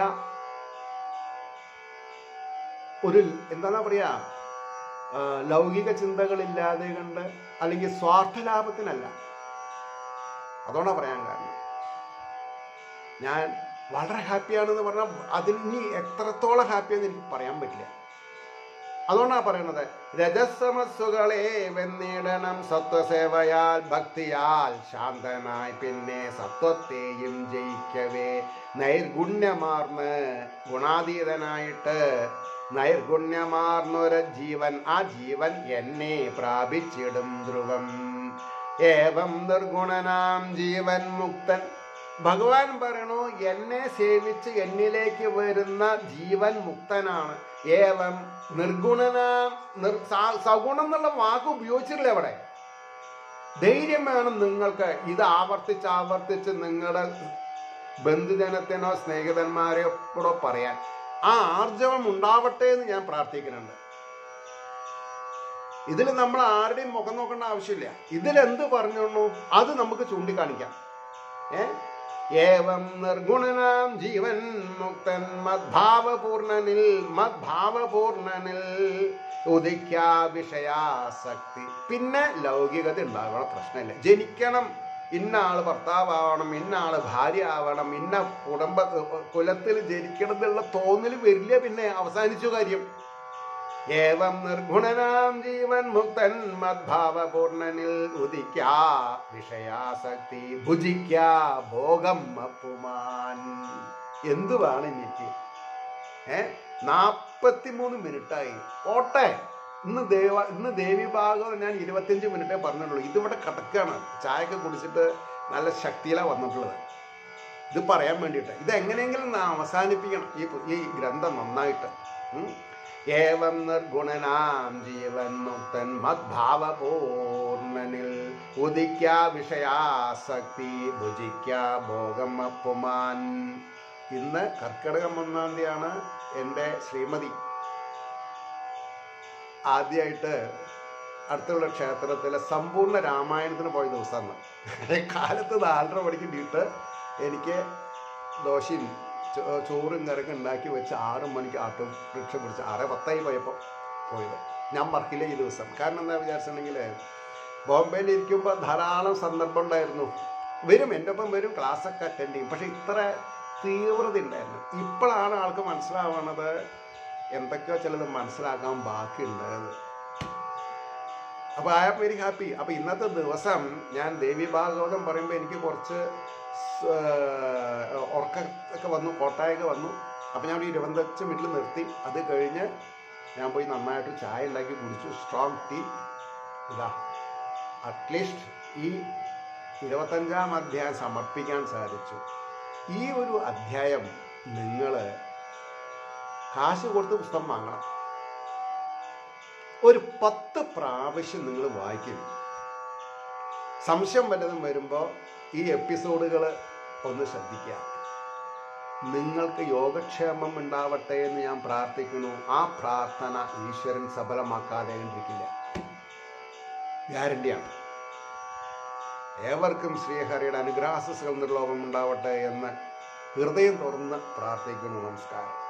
ഒരു എന്താ പറയാ ആ, ലൗകിക ചിന്തകളില്ലാതെ കണ്ട് അല്ലെങ്കിൽ സ്വാർത്ഥ ലാഭത്തിനല്ല അതുകൊണ്ടാണ് പറയാൻ കാരണം ഞാൻ വളരെ ഹാപ്പിയാണെന്ന് പറഞ്ഞാൽ അതിൽ ഇനി എത്രത്തോളം ഹാപ്പിയാന്ന് എനിക്ക് പറയാൻ പറ്റില്ല അതുകൊണ്ടാണ് പറയുന്നത് രജസമസ്സുകളെ വെന്നിടണം സത്വസേവയാൽ ഭക്തിയാൽ ശാന്തനായി പിന്നെ സത്വത്തെയും ജയിക്കവേ നൈർഗുണ്യമാർന്ന് ഗുണാതീതനായിട്ട് നൈർഗുണ്യമാർന്നൊരു ജീവൻ ആ ജീവൻ എന്നെ പ്രാപിച്ചിടും ധ്രുവം ഏവം നിർഗുണനാം ജീവൻ മുക്തൻ ഭഗവാൻ പറയണു എന്നെ സേവിച്ച് എന്നിലേക്ക് വരുന്ന ജീവൻ മുക്തനാണ് ഏവം നിർഗുണനാം നിർ സ- സഗുണം എന്നുള്ള വാക്ക് ഉപയോഗിച്ചിട്ടില്ല അവിടെ ധൈര്യം വേണം നിങ്ങൾക്ക് ഇത് ആവർത്തിച്ച് ആവർത്തിച്ച് നിങ്ങളുടെ ബന്ധുജനത്തിനോ സ്നേഹിതന്മാരെയോ കൂടെ പറയാൻ ആ ആർജവം ഉണ്ടാവട്ടെ എന്ന് ഞാൻ പ്രാർത്ഥിക്കുന്നുണ്ട് ഇതിൽ നമ്മൾ ആരുടെയും മുഖം നോക്കേണ്ട ആവശ്യമില്ല ഇതിലെന്ത് പറഞ്ഞു അത് നമുക്ക് ചൂണ്ടിക്കാണിക്കാം ഏ ഏവം നിർഗുണനാം ജീവൻ മുക്തൻ മദ്ഭാവപൂർണനിൽ മദ്ഭാവപൂർണനിൽ ഉദിക്കാ വിഷയാസക്തി പിന്നെ ലൗകികത ഉണ്ടാകണ പ്രശ്നമില്ല ജനിക്കണം ഇന്ന ആള് ഭർത്താവണം ഇന്ന ആള് ഭാര്യ ആവണം ഇന്ന കുടുംബ കുലത്തിൽ ജനിക്കണം എന്നുള്ള തോന്നൽ വരില്ല പിന്നെ അവസാനിച്ചു കാര്യം ഏവം നിർഗുണനാം ജീവൻ മുക്തൻ മദ്ഭാവപൂർണനിൽ ഉദിക്കാ വിഷയാസക്തി ഭുജിക്കാ ഭോഗം അപ്പുമാൻ എന്തുവാണ് എനിക്ക് ഏ നാപ്പത്തിമൂന്ന് മിനിറ്റായി ഓട്ടെ ഇന്ന് ദേവ ഇന്ന് ദേവി ഭാഗവതം ഞാൻ ഇരുപത്തിയഞ്ച് മിനിറ്റേ പറഞ്ഞുള്ളൂ ഇതിവിടെ കിടക്കാണ് ചായയൊക്കെ കുടിച്ചിട്ട് നല്ല ശക്തിയിലാണ് വന്നിട്ടുള്ളത് ഇത് പറയാൻ വേണ്ടിയിട്ട് ഇത് എങ്ങനെയെങ്കിലും ഒന്ന് അവസാനിപ്പിക്കണം ഈ പു- ഈ ഗ്രന്ഥം നന്നായിട്ട് ഉം. ഏവം നിർഗുണനാം ജീവൻ മുക്തൻ മദ്ഭാവപൂർണനിൽ ഉദിക്കാ വിഷയാസക്തി ഭുജിക്കാ ഭോഗം അപ്പുമാൻ ഇന്ന് കർക്കിടകം ഒന്നാം തീയതിയാണ് എൻ്റെ ശ്രീമതി ആദ്യമായിട്ട് അടുത്തുള്ള ക്ഷേത്രത്തിലെ സമ്പൂർണ്ണ രാമായണത്തിന് പോയ ദിവസമാണ് കാലത്ത് നാലര മണിക്ക് വീട്ട് എനിക്ക് ദോശയും ചോ- ചോറും കറിയൊക്കെ ഉണ്ടാക്കി വെച്ച് ആറ് മണിക്ക് ആട്ടോ റിക്ഷ പിടിച്ച് ആറ് പത്തായി പോയപ്പോൾ പോയത് ഞാൻ വർക്കില്ല ഈ ദിവസം കാരണം എന്താ വിചാരിച്ചിട്ടുണ്ടെങ്കിൽ ബോംബെയിൽ ഇരിക്കുമ്പോൾ ധാരാളം സന്ദർഭം ഉണ്ടായിരുന്നു വരും എൻ്റെ ഒപ്പം വരും ക്ലാസ്സൊക്കെ അറ്റൻഡ് ചെയ്യും പക്ഷെ ഇത്ര തീവ്രത ഉണ്ടായിരുന്നു ഇപ്പോഴാണ് ആൾക്ക് മനസ്സിലാവണത് എന്തൊക്കെയോ ചിലത് മനസ്സിലാക്കാൻ ബാക്കിയുണ്ടായത് അപ്പോൾ ഐ ആം വെരി ഹാപ്പി അപ്പോൾ ഇന്നത്തെ ദിവസം ഞാൻ ദേവി ഭാഗവതം പറയുമ്പോൾ എനിക്ക് കുറച്ച് സ്- ഏർ ഉറക്കമൊക്കെ വന്നു കോട്ടായൊക്കെ വന്നു അപ്പോൾ ഞാൻ ഒരു ഇരുപത്തഞ്ച് മിനിറ്റിൽ നിർത്തി അത് കഴിഞ്ഞ് ഞാൻ പോയി നന്നായിട്ട് ചായ ഉണ്ടാക്കി കുടിച്ചു സ്ട്രോങ് ടീ ഇതാ അറ്റ്ലീസ്റ്റ് ഈ ഇരുപത്തഞ്ചാം അധ്യായം സമർപ്പിക്കാൻ സാധിച്ചു ഈ ഒരു അധ്യായം നിങ്ങൾ കാശ് കൊടുത്ത് പുസ്തകം വാങ്ങണം ഒരു പത്ത് പ്രാവശ്യം നിങ്ങൾ വായിക്കും സംശയം വല്ലതും വരുമ്പോൾ ഈ എപ്പിസോഡുകൾ ഒന്ന് ശ്രദ്ധിക്കുക നിങ്ങൾക്ക് യോഗക്ഷേമം ഉണ്ടാവട്ടെ എന്ന് ഞാൻ പ്രാർത്ഥിക്കുന്നു ആ പ്രാർത്ഥന ഈശ്വരൻ സഫലമാക്കാതെ ഇരിക്കില്ല ഗ്യാരണ്ടിയാണ് ഏവർക്കും ശ്രീഹരിയുടെ അനുഗ്രാസസുകൾ നിർലോഭം ഉണ്ടാവട്ടെ എന്ന് ഹൃദയം തുറന്ന് പ്രാർത്ഥിക്കുന്നു നമസ്കാരം